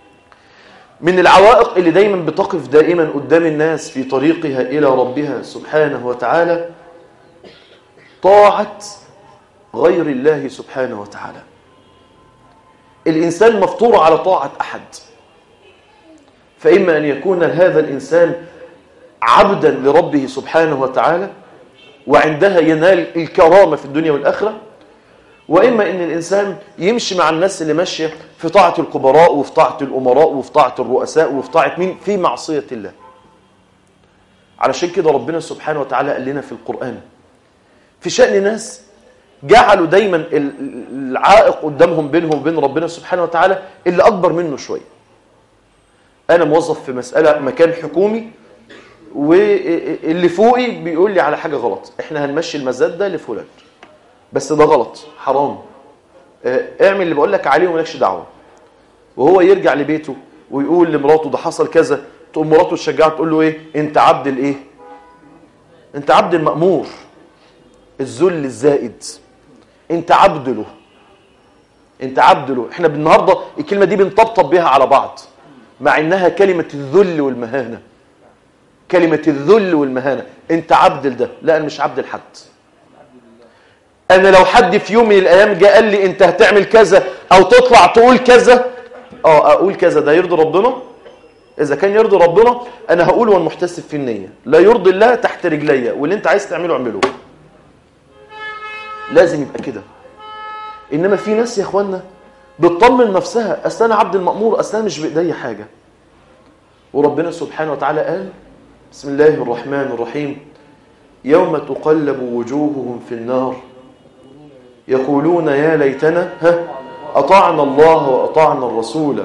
من العوائق اللي دايما بتقف دائما قدام الناس في طريقها إلى ربها سبحانه وتعالى طاعة غير الله سبحانه وتعالى الإنسان مفطور على طاعة أحد فإما أن يكون هذا الإنسان عبدا لربه سبحانه وتعالى وعندها ينال الكرامة في الدنيا والآخرة وإما أن الإنسان يمشي مع الناس اللي ماشية في طاعة الكبراء وفي طاعة الأمراء وفي طاعة الرؤساء وفي طاعة مين في معصية الله علشان كده ربنا سبحانه وتعالى قال لنا في القرآن في شأن ناس جعلوا دايما العائق قدامهم بينهم وبين ربنا سبحانه وتعالى اللي أكبر منه شوية أنا موظف في مسألة مكان حكومي واللي فوقي بيقول لي على حاجة غلط احنا هنمشي المزاد ده لفلان بس ده غلط حرام اعمل اللي بقول لك عليه ومالكش دعوه وهو يرجع لبيته ويقول لمراته ده حصل كذا تقوم مراته تشجعه تقول له ايه انت عبد الايه انت عبد المأمور الذل الزائد انت عبد له انت عبد له احنا النهارده الكلمه دي بنطبطب بيها على بعض مع انها كلمه الذل والمهانه كلمه الذل والمهانه انت عبد لده لا انا مش عبد لحد انا لو حد في يوم من الايام جه قال لي انت هتعمل كذا او تطلع تقول كذا اه اقول كذا ده يرضي ربنا اذا كان يرضي ربنا انا هقول والمحتسب في النيه لا يرضي الله تحت رجليا واللي انت عايز تعمله اعمله لازم يبقى كده انما في ناس يا اخوانا بتطمن نفسها اصل انا عبد المامور اصل انا مش بايديا حاجه وربنا سبحانه وتعالى قال بسم الله الرحمن الرحيم يوم تقلب وجوههم في النار يقولون يا ليتنا ها أطعنا الله وأطعنا الرسول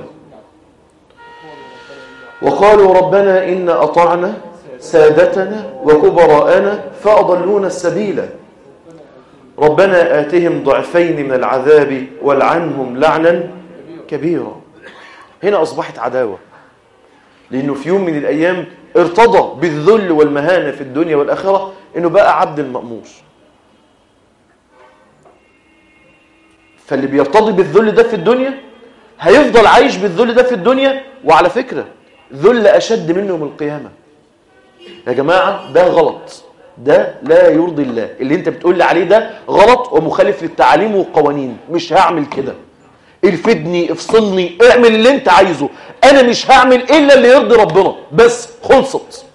وقالوا ربنا إن أطعنا سادتنا وكبراءنا فأضلونا السبيل ربنا آتهم ضعفين من العذاب والعنهم لعنا كبيرا هنا أصبحت عداوة لأنه في يوم من الأيام ارتضى بالذل والمهانة في الدنيا والآخرة إنه بقى عبد المأمور فاللي بيرتضي بالذل ده في الدنيا هيفضل عايش بالذل ده في الدنيا وعلى فكرة ذل أشد منه يوم القيامة يا جماعة ده غلط ده لا يرضي الله اللي انت بتقول لي عليه ده غلط ومخالف للتعاليم والقوانين مش هعمل كده ارفدني افصلني اعمل اللي انت عايزه انا مش هعمل الا اللي يرضي ربنا بس خلصت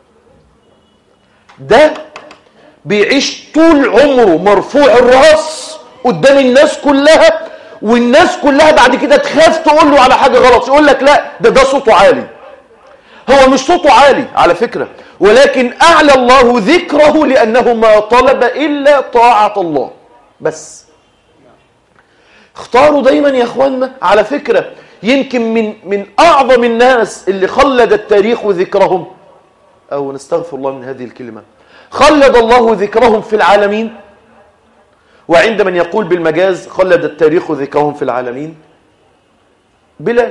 ده بيعيش طول عمره مرفوع الراس قدام الناس كلها والناس كلها بعد كده تخاف تقول له على حاجة غلط يقول لك لا ده ده صوته عالي هو مش صوته عالي على فكرة ولكن أعلى الله ذكره لأنه ما طلب إلا طاعة الله بس اختاروا دايما يا اخوانا على فكرة يمكن من من أعظم الناس اللي خلد التاريخ ذكرهم أو نستغفر الله من هذه الكلمة خلد الله ذكرهم في العالمين وعند من يقول بالمجاز خلد التاريخ ذكرهم في العالمين بلال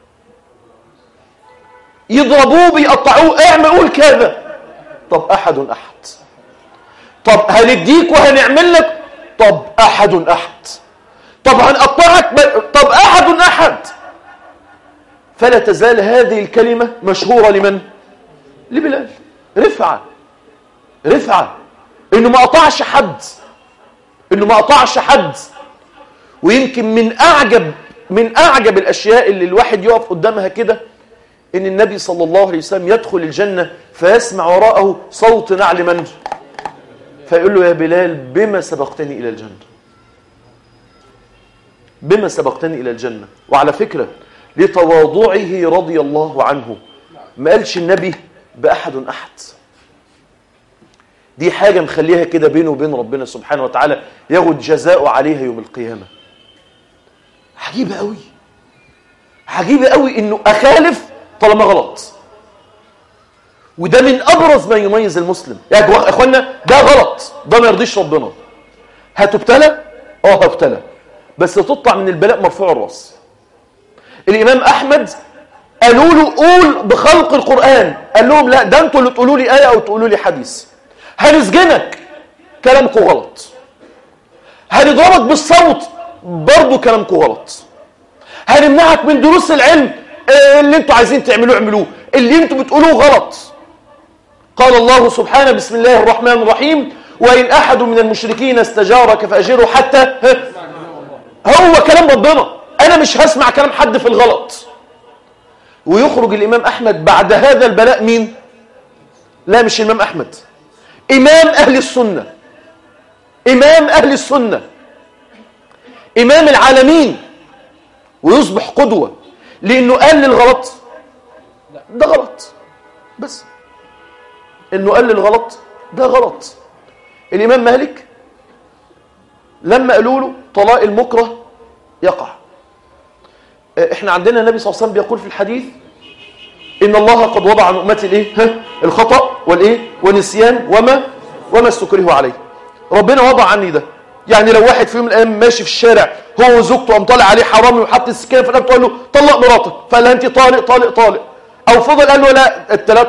يضربوه بيقطعوه اعمل قول كذا طب احد احد طب هنديك وهنعمل لك طب احد احد طب هنقطعك ب... طب احد احد فلا تزال هذه الكلمة مشهورة لمن لبلال رفعة رفعة انه ما قطعش حد انه ما قطعش حد ويمكن من اعجب من اعجب الاشياء اللي الواحد يقف قدامها كده ان النبي صلى الله عليه وسلم يدخل الجنة فيسمع وراءه صوت نعل من فيقول له يا بلال بما سبقتني الى الجنة بما سبقتني الى الجنة وعلى فكرة لتواضعه رضي الله عنه ما قالش النبي بأحد أحد دي حاجة مخليها كده بينه وبين ربنا سبحانه وتعالى ياخد جزاءه عليها يوم القيامة عجيبة قوي عجيبة قوي انه اخالف طالما غلط وده من ابرز ما يميز المسلم يا اخوانا ده غلط ده ما يرضيش ربنا هتبتلى اه هبتلى بس تطلع من البلاء مرفوع الراس الامام احمد قالوا له قول بخلق القران قال لهم لا ده انتوا اللي تقولوا لي ايه او تقولوا لي حديث هنسجنك كلامكم غلط هنضربك بالصوت برضه كلامكم غلط هنمنعك من دروس العلم اللي انتوا عايزين تعملوه اعملوه اللي انتوا بتقولوه غلط قال الله سبحانه بسم الله الرحمن الرحيم وإن أحد من المشركين استجارك فأجره حتى هو كلام ربنا أنا مش هسمع كلام حد في الغلط ويخرج الإمام أحمد بعد هذا البلاء مين لا مش الإمام أحمد إمام أهل السنة إمام أهل السنة إمام العالمين ويصبح قدوة لأنه قال للغلط ده غلط بس إنه قال للغلط ده غلط الإمام مالك لما قالوا له طلاق المكره يقع احنا عندنا النبي صلى الله عليه وسلم بيقول في الحديث إن الله قد وضع عن أمتي الإيه؟ ها؟ الخطأ والإيه؟ والنسيان وما وما استكره عليه ربنا وضع عني ده يعني لو واحد في يوم من الأيام ماشي في الشارع هو وزوجته قام طالع عليه حرامي وحط السكينة في الأب تقول له طلق مراتك فقال لها أنت طالق طالق طالق أو فضل قال له لا الثلاث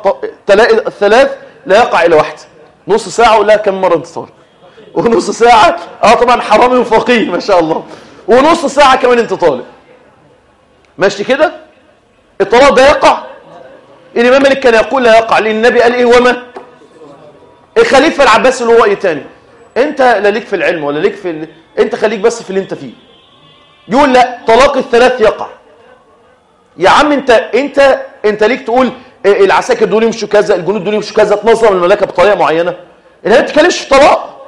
الثلاث لا يقع إلى واحد نص ساعة ولا كم مرة انت طالق ونص ساعة اه طبعا حرامي وفقيه ما شاء الله ونص ساعة كمان انت طالق ماشي كده الطلاق ده يقع الإمام مالك كان يقول لا يقع لأن النبي قال إيه وما الخليفة العباسي له رأي تاني أنت لا ليك في العلم ولا ليك في ال... أنت خليك بس في اللي أنت فيه يقول لا طلاق الثلاث يقع يا عم أنت أنت أنت ليك تقول العساكر دول يمشوا كذا الجنود دول يمشوا كذا تنظم المملكة بطريقة معينة النبي ما بتتكلمش في طلاق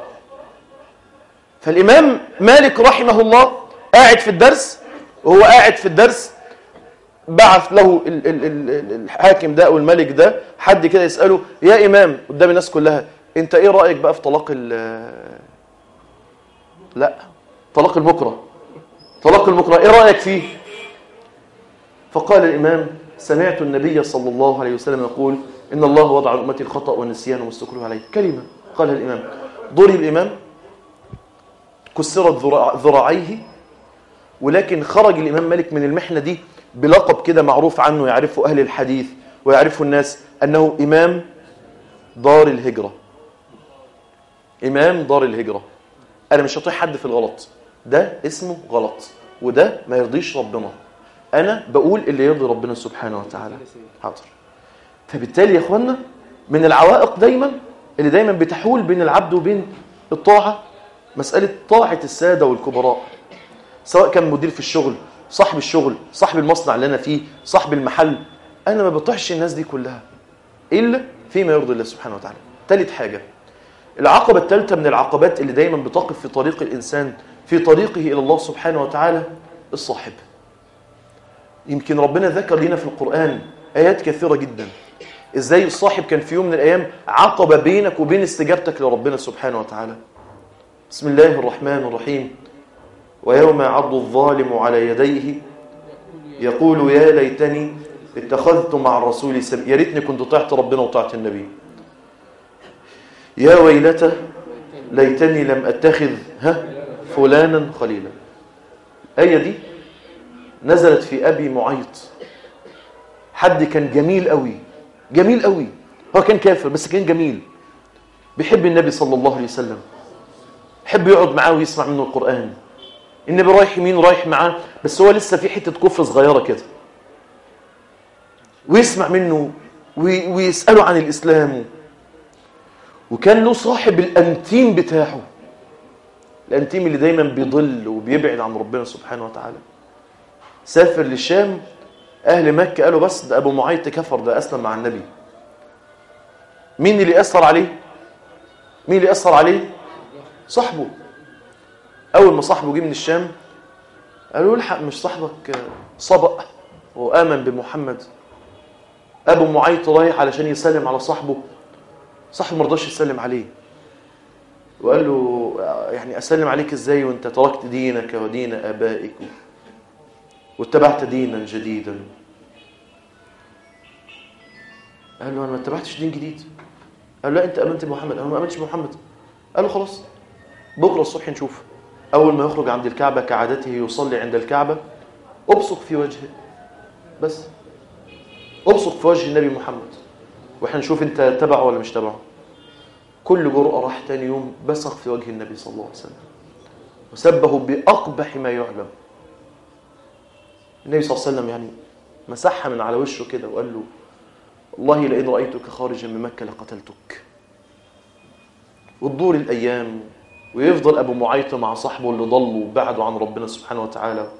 فالإمام مالك رحمه الله قاعد في الدرس وهو قاعد في الدرس بعث له ال ال ال الحاكم ده او الملك ده حد كده يساله يا امام قدام الناس كلها انت ايه رايك بقى في طلاق ال لا طلاق المكره طلاق المكره ايه رايك فيه فقال الامام سمعت النبي صلى الله عليه وسلم يقول ان الله وضع عن امتي الخطا والنسيان واستكره عليه كلمه قالها الامام ضرب الامام كسرت ذراعيه ولكن خرج الامام مالك من المحنه دي بلقب كده معروف عنه يعرفه أهل الحديث ويعرفه الناس أنه إمام دار الهجرة إمام دار الهجرة أنا مش هطيح حد في الغلط ده اسمه غلط وده ما يرضيش ربنا أنا بقول اللي يرضي ربنا سبحانه وتعالى حاضر فبالتالي يا أخوانا من العوائق دايما اللي دايما بتحول بين العبد وبين الطاعة مسألة طاعة السادة والكبراء سواء كان مدير في الشغل صاحب الشغل صاحب المصنع اللي انا فيه صاحب المحل انا ما بطيعش الناس دي كلها الا فيما يرضي الله سبحانه وتعالى ثالث حاجه العقبه الثالثه من العقبات اللي دايما بتقف في طريق الانسان في طريقه الى الله سبحانه وتعالى الصاحب يمكن ربنا ذكر لنا في القران ايات كثيره جدا ازاي الصاحب كان في يوم من الايام عقبه بينك وبين استجابتك لربنا سبحانه وتعالى بسم الله الرحمن الرحيم ويوم يعض الظالم على يديه يقول يا ليتني اتخذت مع الرسول سبيلا يا ريتني كنت طعت ربنا وطعت النبي يا ويلتى ليتني لم أتخذ ها فلانا خليلا الآية دي نزلت في أبي معيط حد كان جميل قوي جميل قوي هو كان كافر بس كان جميل بيحب النبي صلى الله عليه وسلم يحب يقعد معاه ويسمع منه القرآن النبي رايح يمين رايح معاه بس هو لسه في حتة كفر صغيرة كده ويسمع منه وي- ويسأله عن الإسلام وكان له صاحب الأنتيم بتاعه الأنتيم اللي دايما بيضل وبيبعد عن ربنا سبحانه وتعالى سافر للشام أهل مكة قالوا بس ده أبو معيط كفر ده أسلم مع النبي مين اللي أثر عليه مين اللي أثر عليه صاحبه أول ما صاحبه جه من الشام قالوا له الحق مش صاحبك سبق وآمن بمحمد أبو معيط رايح علشان يسلم على صاحبه صاحبه ما رضاش يسلم عليه وقال له يعني أسلم عليك إزاي وأنت تركت دينك ودين آبائك واتبعت دينا جديدا قال له أنا ما اتبعتش دين جديد قال له لا أنت آمنت بمحمد أنا ما آمنتش بمحمد قال له خلاص بكرة الصبح نشوف أول ما يخرج عند الكعبة كعادته يصلي عند الكعبة أبصق في وجهه بس أبصق في وجه النبي محمد وإحنا نشوف أنت تبعه ولا مش تبعه كل جرأة راح تاني يوم بصق في وجه النبي صلى الله عليه وسلم وسبه بأقبح ما يعلم النبي صلى الله عليه وسلم يعني مسحها من على وشه كده وقال له والله لئن رأيتك خارجا من مكة لقتلتك وتدور الأيام ويفضل أبو معيط مع صاحبه اللي ضلوا وبعدوا عن ربنا سبحانه وتعالى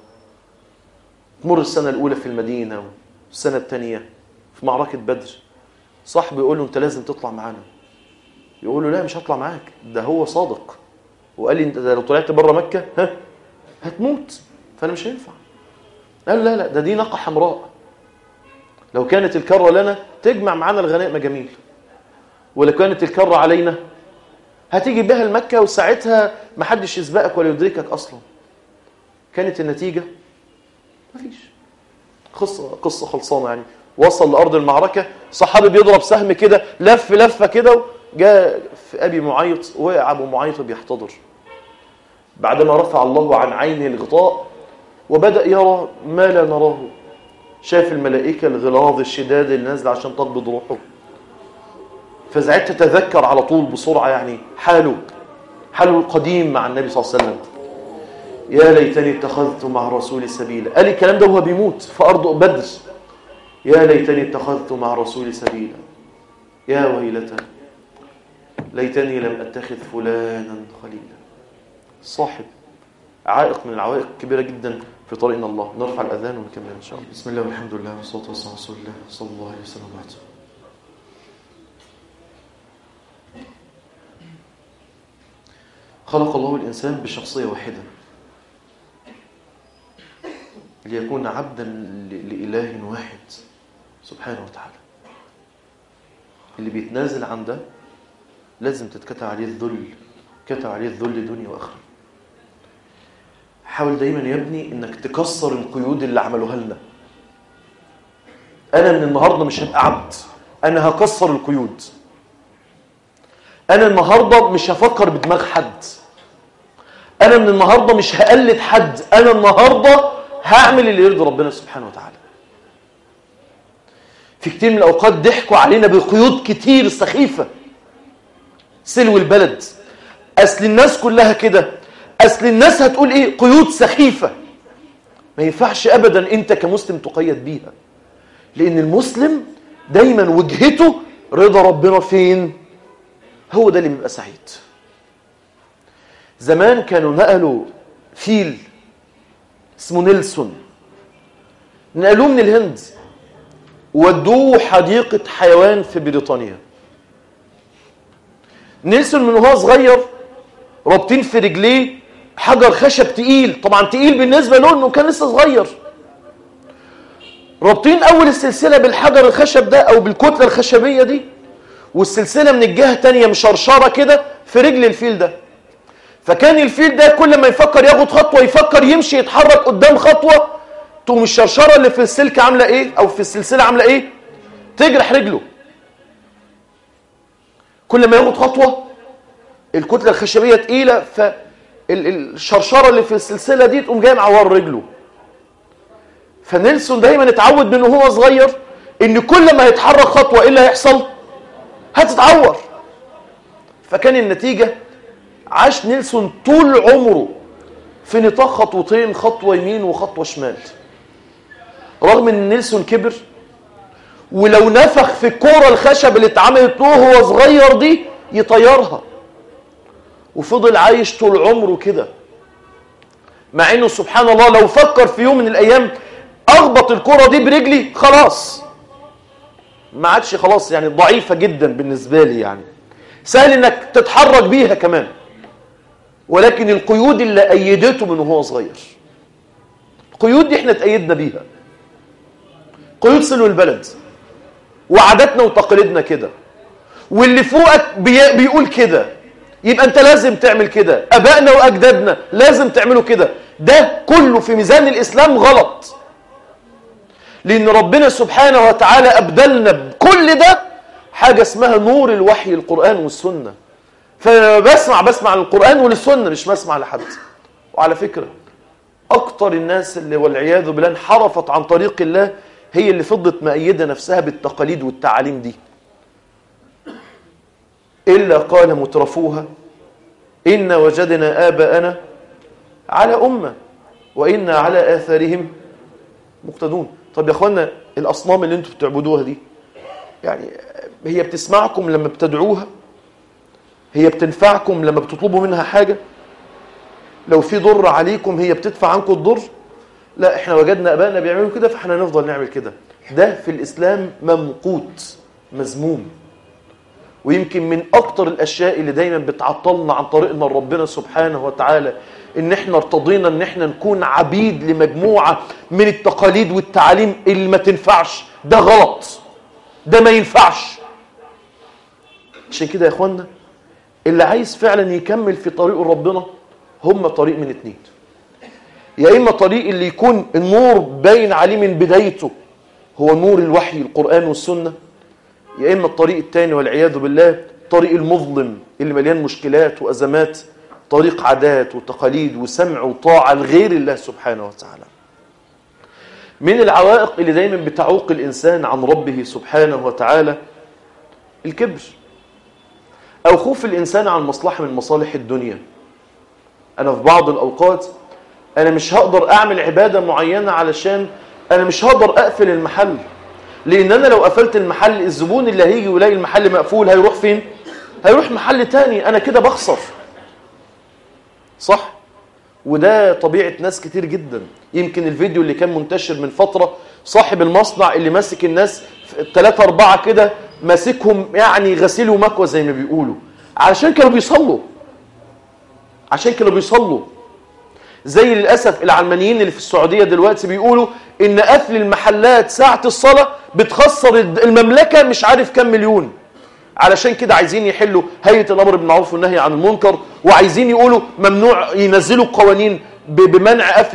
تمر السنة الأولى في المدينة والسنة الثانية في معركة بدر صاحبه يقول له أنت لازم تطلع معانا يقول له لا مش هطلع معاك ده هو صادق وقال لي انت لو طلعت بره مكة ها هتموت فانا مش هينفع قال لا لا ده دي ناقة حمراء لو كانت الكرة لنا تجمع معانا الغنائم جميل ولو كانت الكرة علينا هتيجي بها المكة وساعتها محدش يسبقك ولا يدركك أصلا كانت النتيجة مفيش قصة قصة خلصانة يعني وصل لأرض المعركة صحابي بيضرب سهم كده لف لفة كده جاء في أبي معيط وقع أبو معيط بيحتضر بعدما رفع الله عن عينه الغطاء وبدأ يرى ما لا نراه شاف الملائكة الغلاظ الشداد اللي نازلة عشان تقبض روحه فساعتها تذكر على طول بسرعة يعني حاله حاله القديم مع النبي صلى الله عليه وسلم يا ليتني اتخذت مع الرسول سبيلا قال الكلام ده وهو بيموت في أرض بدر يا ليتني اتخذت مع الرسول سبيلا يا ويلتى ليتني لم أتخذ فلانا خليلا صاحب عائق من العوائق كبيرة جدا في طريقنا الله نرفع الأذان ونكمل إن شاء الله بسم الله والحمد لله والصلاة والسلام على رسول الله صلى الله عليه وسلم بعد خلق الله الإنسان بشخصية واحدة ليكون عبدا ل- لإله واحد سبحانه وتعالى اللي بيتنازل عن ده لازم تتكتب عليه الذل كتب عليه الذل دنيا وآخرة حاول دايما يا ابني انك تكسر القيود اللي عملوها لنا انا من النهارده مش هبقى عبد انا هكسر القيود انا النهارده مش هفكر بدماغ حد انا من النهارده مش هقلد حد انا النهارده هعمل اللي يرضي ربنا سبحانه وتعالى في كتير من الاوقات ضحكوا علينا بقيود كتير سخيفه سلو البلد اصل الناس كلها كده اصل الناس هتقول ايه قيود سخيفه ما ينفعش ابدا انت كمسلم تقيد بيها لان المسلم دايما وجهته رضا ربنا فين هو ده اللي بيبقى سعيد زمان كانوا نقلوا فيل اسمه نيلسون نقلوه من الهند ودوه حديقة حيوان في بريطانيا نيلسون من وهو صغير رابطين في رجليه حجر خشب تقيل طبعا تقيل بالنسبة له انه كان لسه صغير رابطين اول السلسلة بالحجر الخشب ده او بالكتلة الخشبية دي والسلسلة من الجهة التانية مشرشرة كده في رجل الفيل ده فكان الفيل ده كل ما يفكر ياخد خطوة يفكر يمشي يتحرك قدام خطوة تقوم الشرشرة اللي في السلك عاملة ايه او في السلسلة عاملة ايه تجرح رجله كل ما ياخد خطوة الكتله الخشبيه تقيله فالشرشره اللي في السلسله دي تقوم جايه معور رجله فنيلسون دايما اتعود من وهو صغير ان كل ما يتحرك خطوه ايه اللي هيحصل هتتعور فكان النتيجه عاش نيلسون طول عمره في نطاق خطوتين خطوه يمين وخطوه شمال رغم ان نيلسون كبر ولو نفخ في الكوره الخشب اللي اتعملت له وهو صغير دي يطيرها وفضل عايش طول عمره كده مع انه سبحان الله لو فكر في يوم من الايام اخبط الكره دي برجلي خلاص ما عادش خلاص يعني ضعيفه جدا بالنسبه لي يعني سهل انك تتحرك بيها كمان ولكن القيود اللي ايدته من وهو صغير القيود دي احنا اتأيدنا بيها قيود سلو البلد وعاداتنا وتقاليدنا كده واللي فوقك بي... بيقول كده يبقى انت لازم تعمل كده ابائنا واجدادنا لازم تعملوا كده ده كله في ميزان الاسلام غلط لان ربنا سبحانه وتعالى ابدلنا بكل ده حاجه اسمها نور الوحي القران والسنه فبسمع بسمع للقران وللسنه مش بسمع لحد وعلى فكره اكتر الناس اللي والعياذ بالله انحرفت عن طريق الله هي اللي فضلت مأيده نفسها بالتقاليد والتعاليم دي إلا قال مترفوها إن وجدنا آباءنا على أمة وإنا على آثارهم مقتدون طب يا أخوانا الأصنام اللي انتم بتعبدوها دي يعني هي بتسمعكم لما بتدعوها هي بتنفعكم لما بتطلبوا منها حاجة لو في ضر عليكم هي بتدفع عنكم الضر لا احنا وجدنا ابائنا بيعملوا كده فاحنا نفضل نعمل كده ده في الاسلام ممقوت مذموم ويمكن من اكتر الاشياء اللي دايما بتعطلنا عن طريقنا لربنا سبحانه وتعالى ان احنا ارتضينا ان احنا نكون عبيد لمجموعه من التقاليد والتعاليم اللي ما تنفعش ده غلط ده ما ينفعش عشان كده يا اخوانا اللي عايز فعلا يكمل في طريق ربنا هم طريق من اتنين يا اما طريق اللي يكون النور باين عليه من بدايته هو نور الوحي القرآن والسنة يا اما الطريق الثاني والعياذ بالله طريق المظلم اللي مليان مشكلات وازمات طريق عادات وتقاليد وسمع وطاعة لغير الله سبحانه وتعالى من العوائق اللي دايما بتعوق الإنسان عن ربه سبحانه وتعالى الكبر أو خوف الإنسان عن مصلحة من مصالح الدنيا أنا في بعض الأوقات أنا مش هقدر أعمل عبادة معينة علشان أنا مش هقدر أقفل المحل لأن أنا لو قفلت المحل الزبون اللي هيجي ويلاقي المحل مقفول هيروح فين؟ هيروح محل تاني أنا كده بخسر صح؟ وده طبيعة ناس كتير جدا يمكن الفيديو اللي كان منتشر من فترة صاحب المصنع اللي ماسك الناس ثلاثة أربعة كده ماسكهم يعني غسيل ومكوى زي ما بيقولوا علشان كانوا بيصلوا عشان كانوا بيصلوا زي للأسف العلمانيين اللي في السعودية دلوقتي بيقولوا إن قفل المحلات ساعة الصلاة بتخسر المملكة مش عارف كم مليون علشان كده عايزين يحلوا هيئة الأمر بالمعروف والنهي عن المنكر وعايزين يقولوا ممنوع ينزلوا قوانين بمنع قفل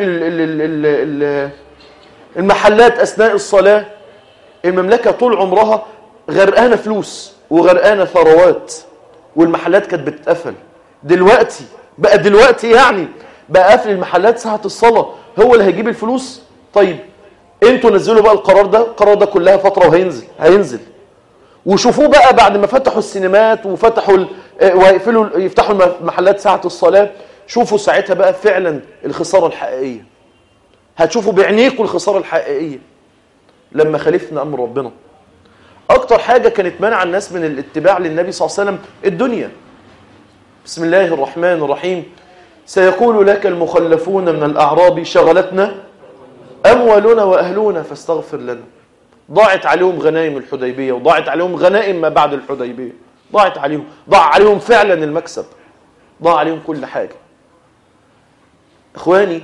المحلات أثناء الصلاة المملكة طول عمرها غرقانة فلوس وغرقانة ثروات والمحلات كانت بتتقفل دلوقتي بقى دلوقتي يعني بقى قفل المحلات ساعة الصلاة هو اللي هيجيب الفلوس طيب انتوا نزلوا بقى القرار ده القرار ده كلها فترة وهينزل هينزل وشوفوه بقى بعد ما فتحوا السينمات وفتحوا ال... ويقفلوا يفتحوا المحلات ساعة الصلاة شوفوا ساعتها بقى فعلا الخسارة الحقيقية هتشوفوا بعينيكم الخسارة الحقيقية لما خالفنا أمر ربنا أكتر حاجة كانت منع الناس من الاتباع للنبي صلى الله عليه وسلم الدنيا بسم الله الرحمن الرحيم سيقول لك المخلفون من الأعراب شغلتنا أموالنا وأهلنا فاستغفر لنا ضاعت عليهم غنائم الحديبية وضاعت عليهم غنائم ما بعد الحديبية ضاعت عليهم ضاع عليهم فعلا المكسب ضاع عليهم كل حاجة إخواني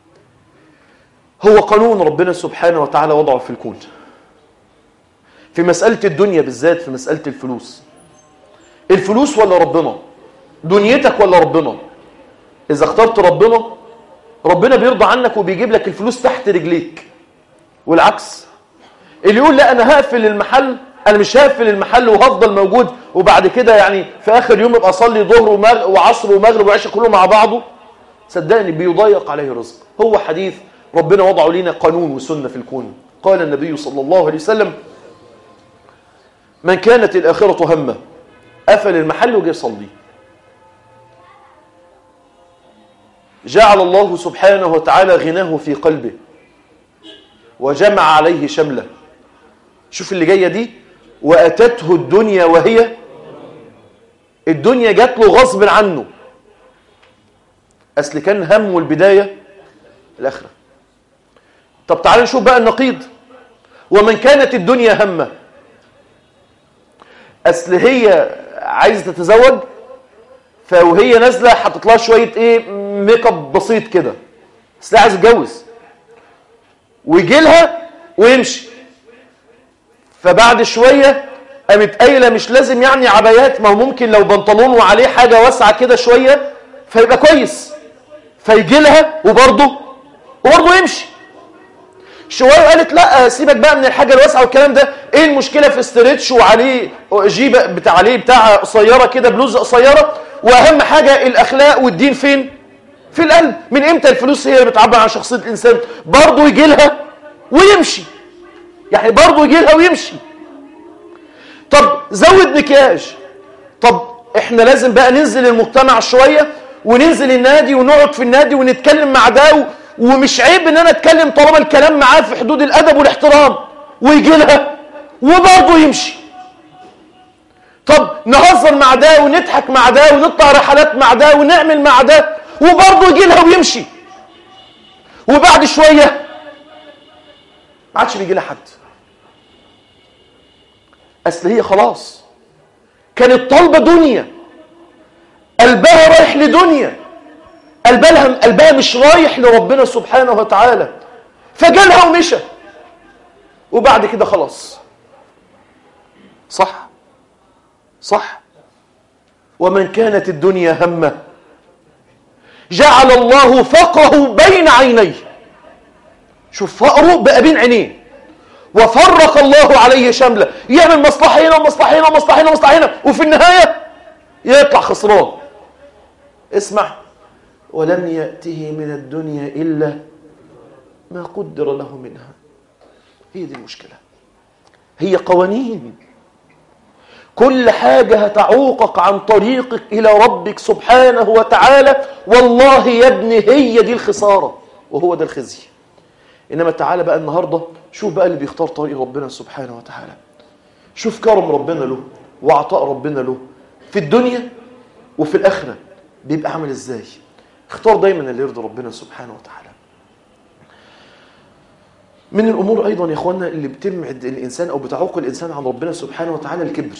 هو قانون ربنا سبحانه وتعالى وضعه في الكون في مسألة الدنيا بالذات في مسألة الفلوس الفلوس ولا ربنا دنيتك ولا ربنا إذا اخترت ربنا ربنا بيرضى عنك وبيجيب لك الفلوس تحت رجليك والعكس اللي يقول لا أنا هقفل المحل انا مش هقفل المحل وهفضل موجود وبعد كده يعني في اخر يوم ابقى اصلي ظهر ومغ... وعصر ومغرب وعشاء كله مع بعضه صدقني بيضيق عليه الرزق هو حديث ربنا وضعه لنا قانون وسنه في الكون قال النبي صلى الله عليه وسلم من كانت الاخره همه قفل المحل وجه يصلي جعل الله سبحانه وتعالى غناه في قلبه وجمع عليه شمله شوف اللي جايه دي واتته الدنيا وهي الدنيا جات له غصب عنه اصل كان همه البدايه الاخره طب تعالوا نشوف بقى النقيض ومن كانت الدنيا همه اصل هي عايزه تتزوج فوهي نازله حاطط لها شويه ايه ميك اب بسيط كده اصل عايز تتجوز ويجي لها ويمشي فبعد شويه قامت قايله مش لازم يعني عبايات ما هو ممكن لو بنطلون وعليه حاجه واسعه كده شويه فيبقى كويس فيجي لها وبرضه وبرضه يمشي شويه قالت لا سيبك بقى من الحاجه الواسعه والكلام ده ايه المشكله في استريتش وعليه جيبه بتاع عليه بتاع قصيره كده بلوزه قصيره واهم حاجه الاخلاق والدين فين في القلب من امتى الفلوس هي اللي بتعبر عن شخصيه الانسان برضه يجي لها ويمشي يعني برضه يجي لها ويمشي طب زود مكياج طب احنا لازم بقى ننزل المجتمع شويه وننزل النادي ونقعد في النادي ونتكلم مع ده ومش عيب ان انا اتكلم طالما الكلام معاه في حدود الادب والاحترام ويجي لها وبرضه يمشي طب نهزر مع ده ونضحك مع ده ونطلع رحلات مع ده ونعمل مع ده وبرضه يجي لها ويمشي وبعد شويه ما عادش بيجي لها حد اصل هي خلاص كانت طالبه دنيا قلبها رايح لدنيا قلبها قلبها مش رايح لربنا سبحانه وتعالى فجالها ومشى وبعد كده خلاص صح صح ومن كانت الدنيا همه جعل الله فقره بين عينيه شوف فقره بقى بين عينيه وفرق الله عليه شمله يعمل مصلحه هنا ومصلحه هنا ومصلحه هنا ومصلحه هنا وفي النهايه يطلع خسران اسمع ولم يأته من الدنيا إلا ما قدر له منها هي دي المشكلة هي قوانين كل حاجة هتعوقك عن طريقك إلى ربك سبحانه وتعالى والله يا ابني هي دي الخسارة وهو ده الخزي إنما تعالى بقى النهاردة شوف بقى اللي بيختار طريق ربنا سبحانه وتعالى شوف كرم ربنا له وعطاء ربنا له في الدنيا وفي الآخرة بيبقى عامل إزاي اختار دايما اللي يرضي ربنا سبحانه وتعالى من الأمور أيضا يا أخوانا اللي بتبعد الإنسان أو بتعوق الإنسان عن ربنا سبحانه وتعالى الكبر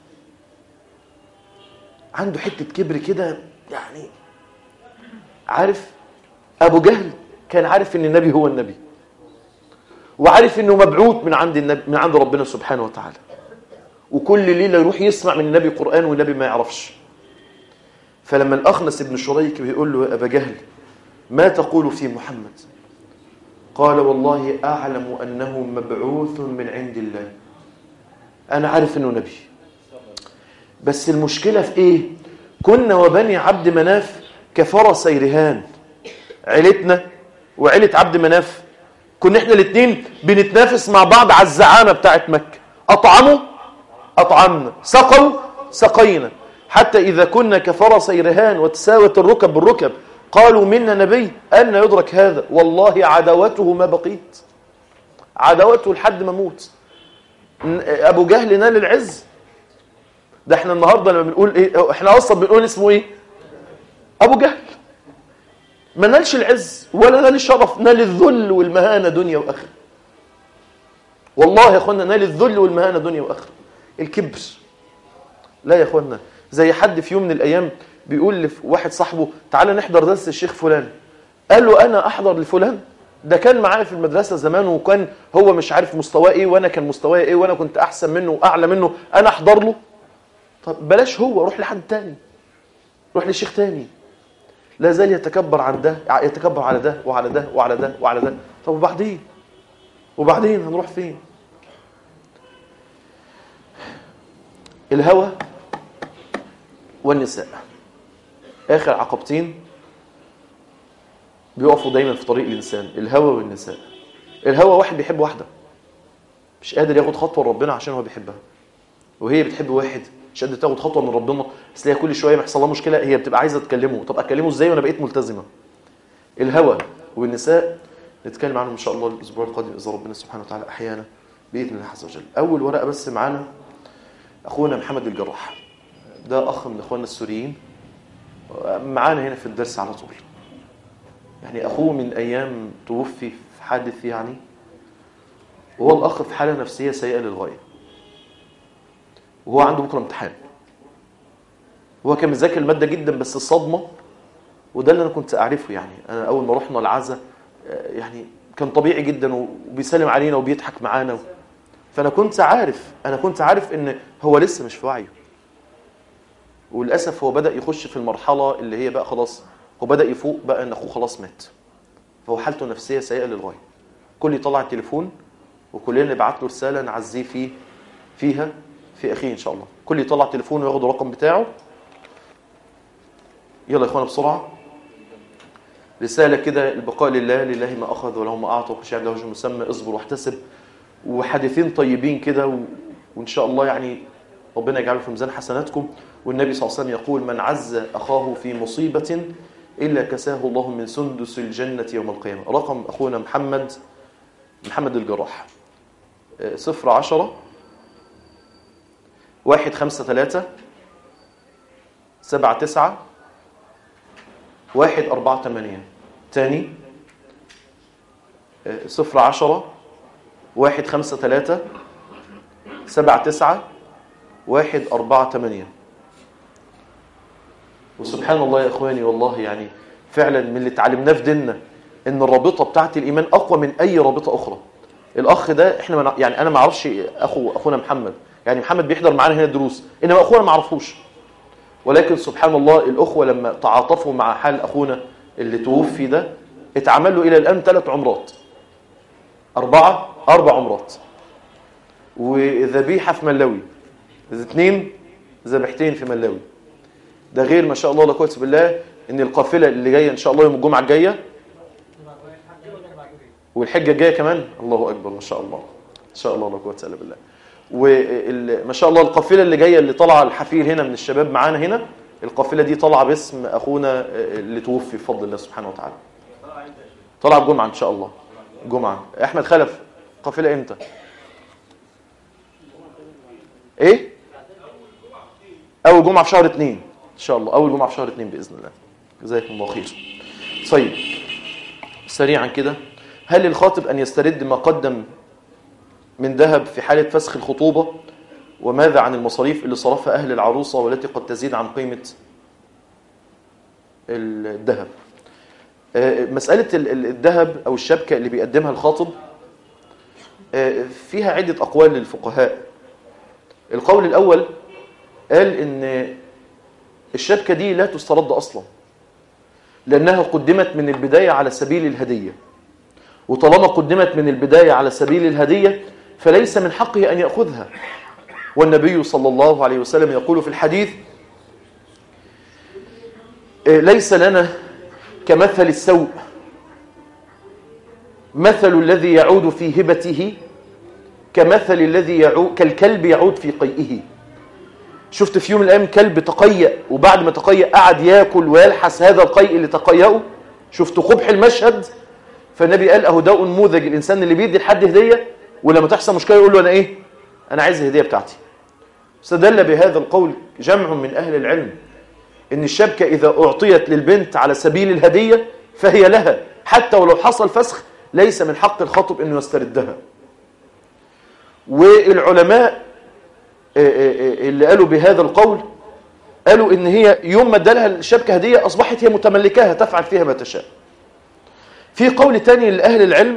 عنده حتة كبر كده يعني عارف أبو جهل كان عارف إن النبي هو النبي وعارف إنه مبعوث من عند النبي من عند ربنا سبحانه وتعالى وكل ليلة يروح يسمع من النبي قرآن والنبي ما يعرفش فلما الأخنس بن شريك بيقول له يا أبا جهل ما تقول في محمد قال والله أعلم أنه مبعوث من عند الله أنا عارف أنه نبي بس المشكلة في إيه كنا وبني عبد مناف كفرس رهان عيلتنا وعيلة عبد مناف كنا احنا الاثنين بنتنافس مع بعض على الزعامة بتاعت مكة أطعموا أطعمنا سقوا سقينا حتى إذا كنا كفرسي رهان وتساوت الركب بالركب قالوا منا نبي أن يدرك هذا والله عداوته ما بقيت عداوته لحد ما موت أبو جهل نال العز ده احنا النهاردة لما بنقول ايه احنا أصلا بنقول اسمه ايه أبو جهل ما نالش العز ولا نال الشرف نال الذل والمهانة دنيا وآخرة والله يا اخوانا نال الذل والمهانة دنيا وآخرة الكبر لا يا اخوانا زي حد في يوم من الايام بيقول لواحد صاحبه تعالى نحضر درس الشيخ فلان قال له انا احضر لفلان ده كان معايا في المدرسه زمان وكان هو مش عارف مستواه ايه وانا كان مستواي ايه وانا كنت احسن منه واعلى منه انا احضر له طب بلاش هو روح لحد تاني روح لشيخ تاني لا زال يتكبر عن ده يتكبر على ده وعلى ده وعلى ده وعلى ده طب وبعدين وبعدين هنروح فين الهوى والنساء آخر عقبتين بيقفوا دايما في طريق الإنسان الهوى والنساء الهوى واحد بيحب واحدة مش قادر ياخد خطوة لربنا عشان هو بيحبها وهي بتحب واحد مش قادر تاخد خطوة من ربنا بس هي كل شوية بيحصل لها مشكلة هي بتبقى عايزة تكلمه طب أكلمه إزاي وأنا بقيت ملتزمة الهوى والنساء نتكلم عنهم إن شاء الله الأسبوع القادم إذا ربنا سبحانه وتعالى أحيانا بإذن الله عز وجل أول ورقة بس معانا أخونا محمد الجراح ده أخ من إخواننا السوريين معانا هنا في الدرس على طول يعني أخوه من أيام توفي في حادث يعني وهو الأخ في حالة نفسية سيئة للغاية وهو عنده بكرة امتحان هو كان مذاكر المادة جدا بس الصدمة وده اللي أنا كنت أعرفه يعني أنا أول ما رحنا العزا يعني كان طبيعي جدا وبيسلم علينا وبيضحك معانا فأنا كنت عارف أنا كنت عارف إن هو لسه مش في وعيه وللأسف هو بدأ يخش في المرحلة اللي هي بقى خلاص هو بدأ يفوق بقى إن أخوه خلاص مات فهو حالته النفسية سيئة للغاية كل يطلع التليفون وكلنا نبعت له رسالة نعزيه فيه فيها في أخيه إن شاء الله كل يطلع تليفون وياخد الرقم بتاعه يلا يا إخوانا بسرعة رسالة كده البقاء لله لله ما أخذ وله ما أعطى وخشع له وجه مسمى اصبر واحتسب وحديثين طيبين كده و... وإن شاء الله يعني ربنا يجعله في ميزان حسناتكم والنبي صلى الله عليه وسلم يقول من عز أخاه في مصيبة إلا كساه الله من سندس الجنة يوم القيامة رقم أخونا محمد محمد الجراح صفر عشرة واحد خمسة ثلاثة سبعة تسعة واحد أربعة ثمانية تاني صفر عشرة واحد خمسة ثلاثة سبعة تسعة واحد أربعة ثمانية وسبحان الله يا إخواني والله يعني فعلا من اللي اتعلمناه في ديننا إن الرابطة بتاعت الإيمان أقوى من أي رابطة أخرى الأخ ده إحنا من يعني أنا ما أعرفش أخو أخونا محمد يعني محمد بيحضر معانا هنا دروس إنما أخونا ما أعرفوش ولكن سبحان الله الأخوة لما تعاطفوا مع حال أخونا اللي توفي ده اتعمل له إلى الآن ثلاث عمرات أربعة أربع عمرات وذبيحة في ملاوي اثنين ذبيحتين في ملاوي ده غير ما شاء الله لا قوه بالله ان القافله اللي جايه ان شاء الله يوم الجمعه الجايه والحجه الجايه كمان الله اكبر ما شاء الله ان شاء الله لا قوه الا بالله وما شاء الله القافله اللي جايه اللي طالعه الحفير هنا من الشباب معانا هنا القافله دي طالعه باسم اخونا اللي توفي بفضل الله سبحانه وتعالى طالعه الجمعه ان شاء الله جمعه احمد خلف قافله امتى ايه اول جمعه في شهر اتنين ان شاء الله اول جمعه في شهر اتنين باذن الله جزاكم الله خير طيب سريعا كده هل للخاطب ان يسترد ما قدم من ذهب في حاله فسخ الخطوبه وماذا عن المصاريف اللي صرفها اهل العروسه والتي قد تزيد عن قيمه الذهب مساله الذهب او الشبكه اللي بيقدمها الخاطب فيها عده اقوال للفقهاء القول الاول قال ان الشبكة دي لا تسترد أصلا لأنها قدمت من البداية على سبيل الهدية وطالما قدمت من البداية على سبيل الهدية فليس من حقه أن يأخذها والنبي صلى الله عليه وسلم يقول في الحديث ليس لنا كمثل السوء مثل الذي يعود في هبته كمثل الذي يعود كالكلب يعود في قيئه شفت في يوم من الايام كلب تقيأ وبعد ما تقيأ قعد ياكل ويلحس هذا القيء اللي تقيأه شفت قبح المشهد فالنبي قال اهو ده نموذج الانسان اللي بيدي لحد هديه ولما تحصل مشكله يقول له انا ايه انا عايز الهديه بتاعتي استدل بهذا القول جمع من اهل العلم ان الشبكه اذا اعطيت للبنت على سبيل الهديه فهي لها حتى ولو حصل فسخ ليس من حق الخاطب انه يستردها والعلماء اللي قالوا بهذا القول قالوا ان هي يوم ما ادالها الشبكه هديه اصبحت هي متملكاها تفعل فيها ما تشاء في قول تاني لاهل العلم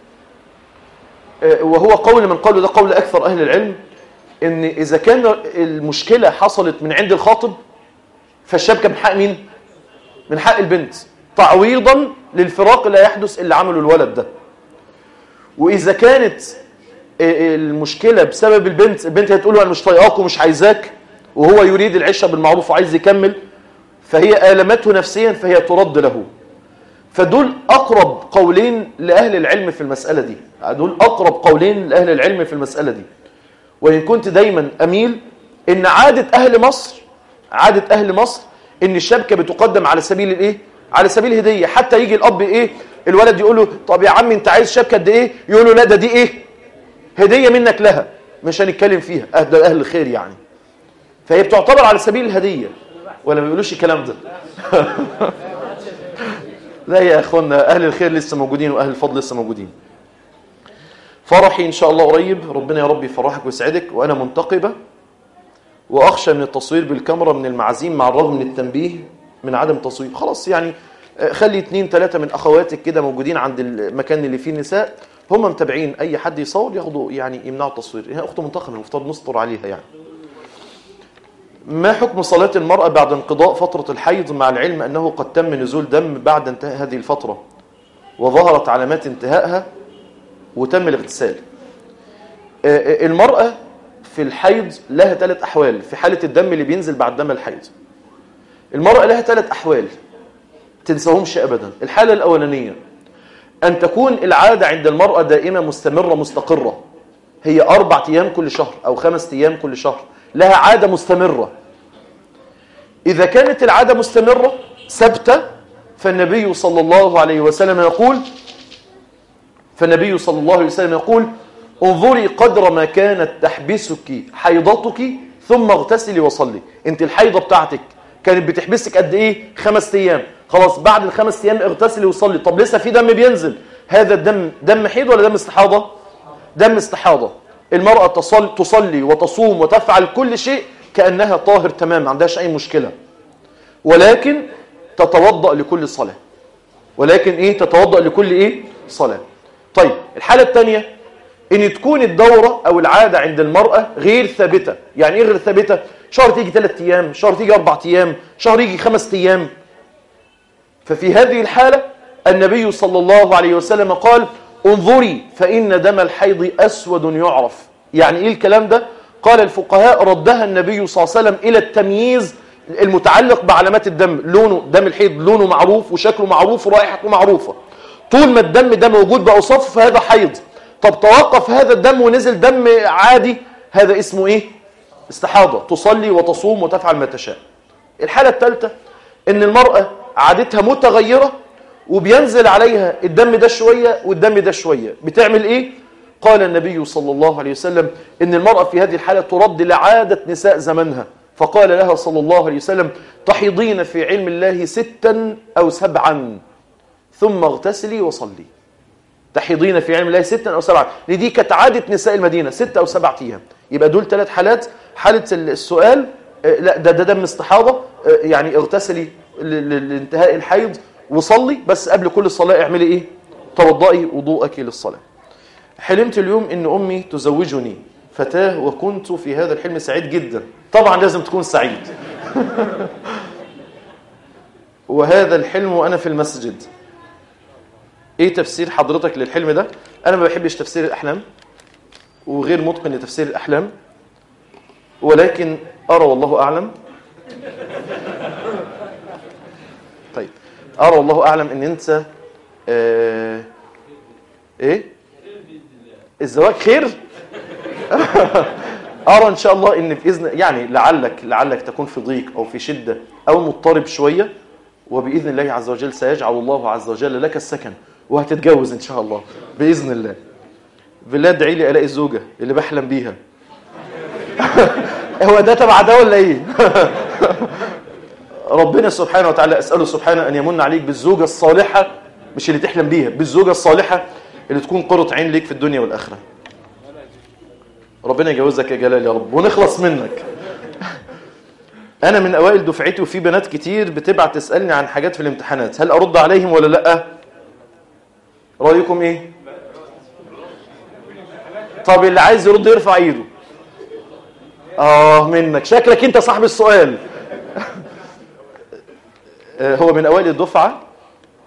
وهو قول من قالوا ده قول اكثر اهل العلم ان اذا كان المشكله حصلت من عند الخاطب فالشبكه من حق مين من حق البنت تعويضا للفراق اللي هيحدث اللي عمله الولد ده واذا كانت إيه المشكله بسبب البنت البنت هتقول له انا مش طايقاك ومش عايزاك وهو يريد العشره بالمعروف وعايز يكمل فهي المته نفسيا فهي ترد له فدول اقرب قولين لاهل العلم في المساله دي دول اقرب قولين لاهل العلم في المساله دي وان كنت دايما اميل ان عاده اهل مصر عاده اهل مصر ان الشبكه بتقدم على سبيل الايه على سبيل الهديه حتى يجي الاب ايه الولد يقول له طب يا عم انت عايز شبكه قد ايه يقول له لا ده دي ايه هديه منك لها مش هنتكلم فيها اهل اهل الخير يعني فهي بتعتبر على سبيل الهديه ولا ما بيقولوش الكلام ده لا يا اخوانا اهل الخير لسه موجودين واهل الفضل لسه موجودين فرحي ان شاء الله قريب ربنا يا رب يفرحك ويسعدك وانا منتقبه واخشى من التصوير بالكاميرا من المعازيم مع الرغم من التنبيه من عدم تصوير خلاص يعني خلي اتنين تلاتة من اخواتك كده موجودين عند المكان اللي فيه النساء هم متابعين اي حد يصور ياخدوا يعني يمنعوا التصوير هي اخت منتقبه المفترض نستر عليها يعني ما حكم صلاة المرأة بعد انقضاء فترة الحيض مع العلم أنه قد تم نزول دم بعد انتهاء هذه الفترة وظهرت علامات انتهائها وتم الاغتسال المرأة في الحيض لها ثلاث أحوال في حالة الدم اللي بينزل بعد دم الحيض المرأة لها ثلاث أحوال تنساهمش أبدا الحالة الأولانية أن تكون العادة عند المرأة دائمة مستمرة مستقرة هي أربع أيام كل شهر أو خمس أيام كل شهر لها عادة مستمرة إذا كانت العادة مستمرة ثابتة فالنبي صلى الله عليه وسلم يقول فالنبي صلى الله عليه وسلم يقول انظري قدر ما كانت تحبسك حيضتك ثم اغتسلي وصلي انت الحيضة بتاعتك كانت بتحبسك قد ايه خمس ايام خلاص بعد الخمس ايام اغتسلي وصلي طب لسه في دم بينزل هذا الدم دم حيض ولا دم استحاضة دم استحاضة المرأة تصلي, تصلي وتصوم وتفعل كل شيء كأنها طاهر تمام ما عندهاش أي مشكلة ولكن تتوضأ لكل صلاة ولكن إيه تتوضأ لكل إيه صلاة طيب الحالة الثانية إن تكون الدورة أو العادة عند المرأة غير ثابتة يعني إيه غير ثابتة شهر تيجي ثلاثة أيام شهر تيجي أربعة أيام شهر يجي خمسة أيام ففي هذه الحالة النبي صلى الله عليه وسلم قال انظري فإن دم الحيض أسود يعرف يعني إيه الكلام ده قال الفقهاء ردها النبي صلى الله عليه وسلم إلى التمييز المتعلق بعلامات الدم لونه دم الحيض لونه معروف وشكله معروف ورائحته معروفة طول ما الدم ده موجود بأوصافه فهذا حيض طب توقف هذا الدم ونزل دم عادي هذا اسمه إيه استحاضة تصلي وتصوم وتفعل ما تشاء الحالة الثالثة ان المرأة عادتها متغيرة وبينزل عليها الدم ده شوية والدم ده شوية بتعمل ايه قال النبي صلى الله عليه وسلم ان المرأة في هذه الحالة ترد لعادة نساء زمنها فقال لها صلى الله عليه وسلم تحيضين في علم الله ستا أو سبعا ثم اغتسلي وصلي تحيضين في علم الله ستا أو سبعا لدي كانت عادة نساء المدينة ستة أو سبعة أيام يبقى دول ثلاث حالات حالة السؤال لا ده ده دم استحاضة يعني اغتسلي لانتهاء الحيض وصلي بس قبل كل صلاة اعملي ايه توضئي وضوءك للصلاة حلمت اليوم ان امي تزوجني فتاة وكنت في هذا الحلم سعيد جدا طبعا لازم تكون سعيد وهذا الحلم وانا في المسجد ايه تفسير حضرتك للحلم ده انا ما بحبش تفسير الاحلام وغير متقن لتفسير الاحلام ولكن ارى والله اعلم طيب ارى والله اعلم ان انت آه ايه الزواج خير ارى ان شاء الله ان باذن يعني لعلك لعلك تكون في ضيق او في شده او مضطرب شويه وباذن الله عز وجل سيجعل الله عز وجل لك السكن وهتتجوز ان شاء الله باذن الله بالله ادعي لي الاقي الزوجه اللي بحلم بيها هو ده تبع ده ولا ايه ربنا سبحانه وتعالى اساله سبحانه ان يمن عليك بالزوجه الصالحه مش اللي تحلم بيها بالزوجه الصالحه اللي تكون قرة عين ليك في الدنيا والاخره ربنا يجوزك يا جلال يا رب ونخلص منك انا من اوائل دفعتي وفي بنات كتير بتبعت تسالني عن حاجات في الامتحانات هل ارد عليهم ولا لا رايكم ايه طب اللي عايز يرد يرفع ايده اه منك شكلك انت صاحب السؤال هو من اوائل الدفعه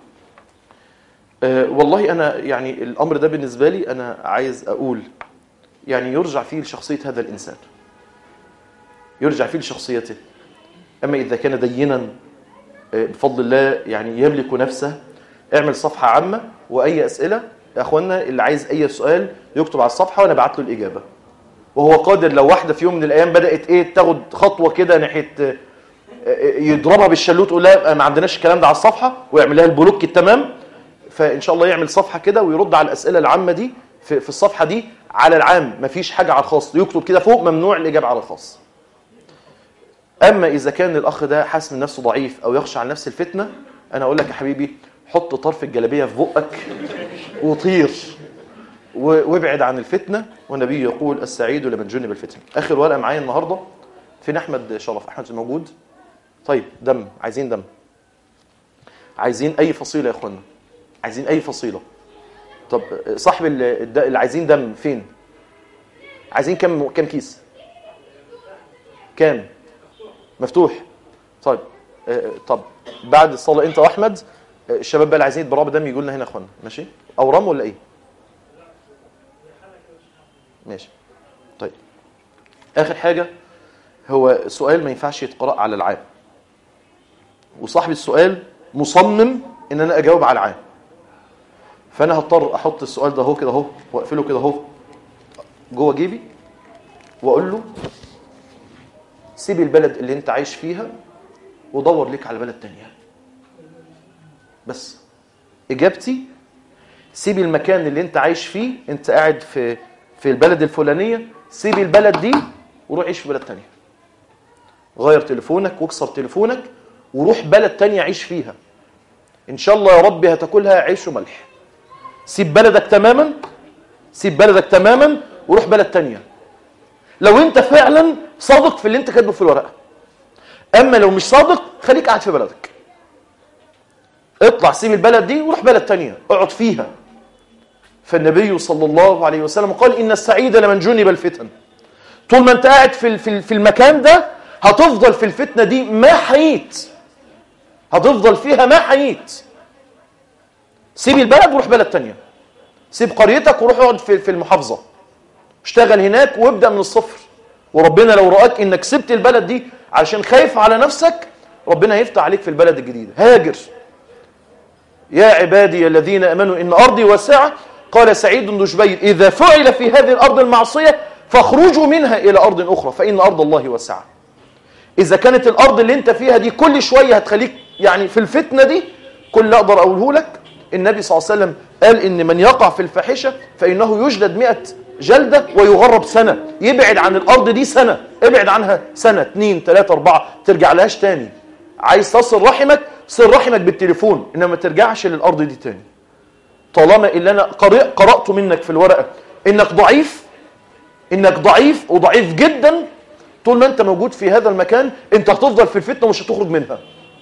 والله انا يعني الامر ده بالنسبه لي انا عايز اقول يعني يرجع فيه لشخصية هذا الإنسان يرجع فيه لشخصيته أما إذا كان دينا آه، بفضل الله يعني يملك نفسه اعمل صفحة عامة وأي أسئلة يا أخوانا اللي عايز أي سؤال يكتب على الصفحة وأنا بعت له الإجابة وهو قادر لو واحدة في يوم من الأيام بدأت إيه تاخد خطوة كده ناحية آه، آه، يضربها بالشلوت يقول لها ما عندناش الكلام ده على الصفحة ويعمل لها البلوك التمام فإن شاء الله يعمل صفحة كده ويرد على الأسئلة العامة دي في, في الصفحة دي على العام مفيش حاجة على الخاص يكتب كده فوق ممنوع الإجابة على الخاص أما إذا كان الأخ ده حاسس من نفسه ضعيف أو يخشى عن نفس الفتنة أنا أقول لك يا حبيبي حط طرف الجلابية في بقك وطير و- وابعد عن الفتنة والنبي يقول السعيد لمن جنب الفتن آخر ورقة معايا النهاردة فين أحمد شرف أحمد موجود طيب دم عايزين دم عايزين أي فصيلة يا أخوانا عايزين أي فصيلة طب صاحب ال- الد- اللي عايزين دم فين عايزين كم كم كيس كام مفتوح طيب آه، طب بعد الصلاه انت واحمد آه، الشباب بقى اللي عايزين يتبرعوا بدم يقول لنا هنا يا اخوانا ماشي اورام ولا ايه ماشي طيب اخر حاجه هو سؤال ما ينفعش يتقرا على العام وصاحب السؤال مصمم ان انا اجاوب على العام فانا هضطر احط السؤال ده اهو كده اهو واقفله كده اهو جوه جيبي واقول له سيب البلد اللي انت عايش فيها ودور ليك على بلد تانية بس اجابتي سيب المكان اللي انت عايش فيه انت قاعد في في البلد الفلانيه سيب البلد دي وروح عيش في بلد تانية غير تليفونك واكسر تليفونك وروح بلد تانية عيش فيها ان شاء الله يا رب هتاكلها عيش وملح سيب بلدك تماما سيب بلدك تماما وروح بلد تانية لو انت فعلا صادق في اللي انت كاتبه في الورقه اما لو مش صادق خليك قاعد في بلدك اطلع سيب البلد دي وروح بلد تانية اقعد فيها فالنبي صلى الله عليه وسلم قال ان السعيد لمن جنب الفتن طول ما انت قاعد في في في المكان ده هتفضل في الفتنه دي ما حييت هتفضل فيها ما حييت سيب البلد وروح بلد تانية سيب قريتك وروح اقعد في في المحافظه اشتغل هناك وابدا من الصفر وربنا لو رأك انك سبت البلد دي عشان خايف على نفسك ربنا هيفتح عليك في البلد الجديدة هاجر يا عبادي الذين امنوا ان ارضي واسعه قال سعيد بن جبير اذا فعل في هذه الارض المعصيه فاخرجوا منها الى ارض اخرى فان ارض الله واسعه اذا كانت الارض اللي انت فيها دي كل شويه هتخليك يعني في الفتنه دي كل اللي اقدر اقوله لك النبي صلى الله عليه وسلم قال ان من يقع في الفاحشه فانه يجلد 100 جلده ويغرب سنه يبعد عن الارض دي سنه ابعد عنها سنه اثنين ثلاثه اربعه ترجع لهاش تاني عايز تصل رحمك صل رحمك بالتليفون انما ما ترجعش للارض دي تاني طالما اللي انا قرأ قراته منك في الورقه انك ضعيف انك ضعيف وضعيف جدا طول ما انت موجود في هذا المكان انت هتفضل في الفتنه ومش هتخرج منها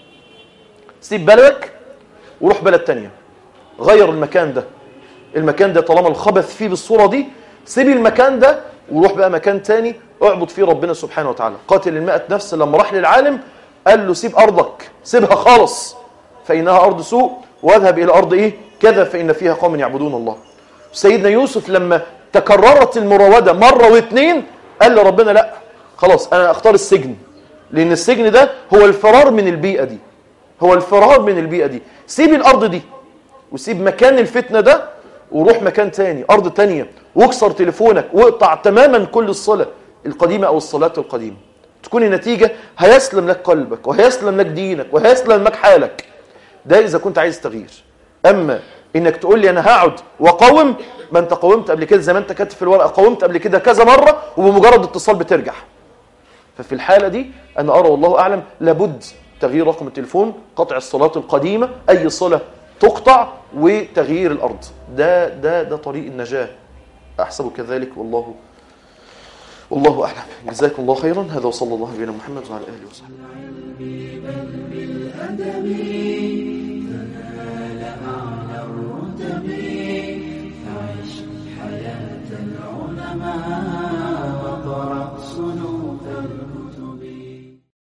سيب بلدك وروح بلد تانية غير المكان ده المكان ده طالما الخبث فيه بالصوره دي سيب المكان ده وروح بقى مكان تاني اعبد فيه ربنا سبحانه وتعالى قاتل المئة نفس لما راح للعالم قال له سيب ارضك سيبها خالص فانها ارض سوء واذهب الى ارض ايه كذا فان فيها قوم يعبدون الله سيدنا يوسف لما تكررت المراوده مره واثنين قال لربنا لا خلاص انا اختار السجن لان السجن ده هو الفرار من البيئه دي هو الفرار من البيئه دي سيب الارض دي وسيب مكان الفتنه ده وروح مكان تاني ارض تانية واكسر تليفونك واقطع تماما كل الصله القديمه او الصلاه القديمه تكون النتيجه هيسلم لك قلبك وهيسلم لك دينك وهيسلم لك حالك ده اذا كنت عايز تغيير اما انك تقول لي انا هقعد واقاوم ما انت قاومت قبل كده زي ما انت كاتب في الورقه قاومت قبل كده كذا مره وبمجرد اتصال بترجع ففي الحاله دي انا ارى والله اعلم لابد تغيير رقم التليفون قطع الصلاه القديمه اي صله تقطع وتغيير الارض ده ده ده طريق النجاه احسبه كذلك والله والله اعلم جزاكم الله خيرا هذا وصلى الله على نبينا محمد وعلى اله وصحبه العلم بل بالأدب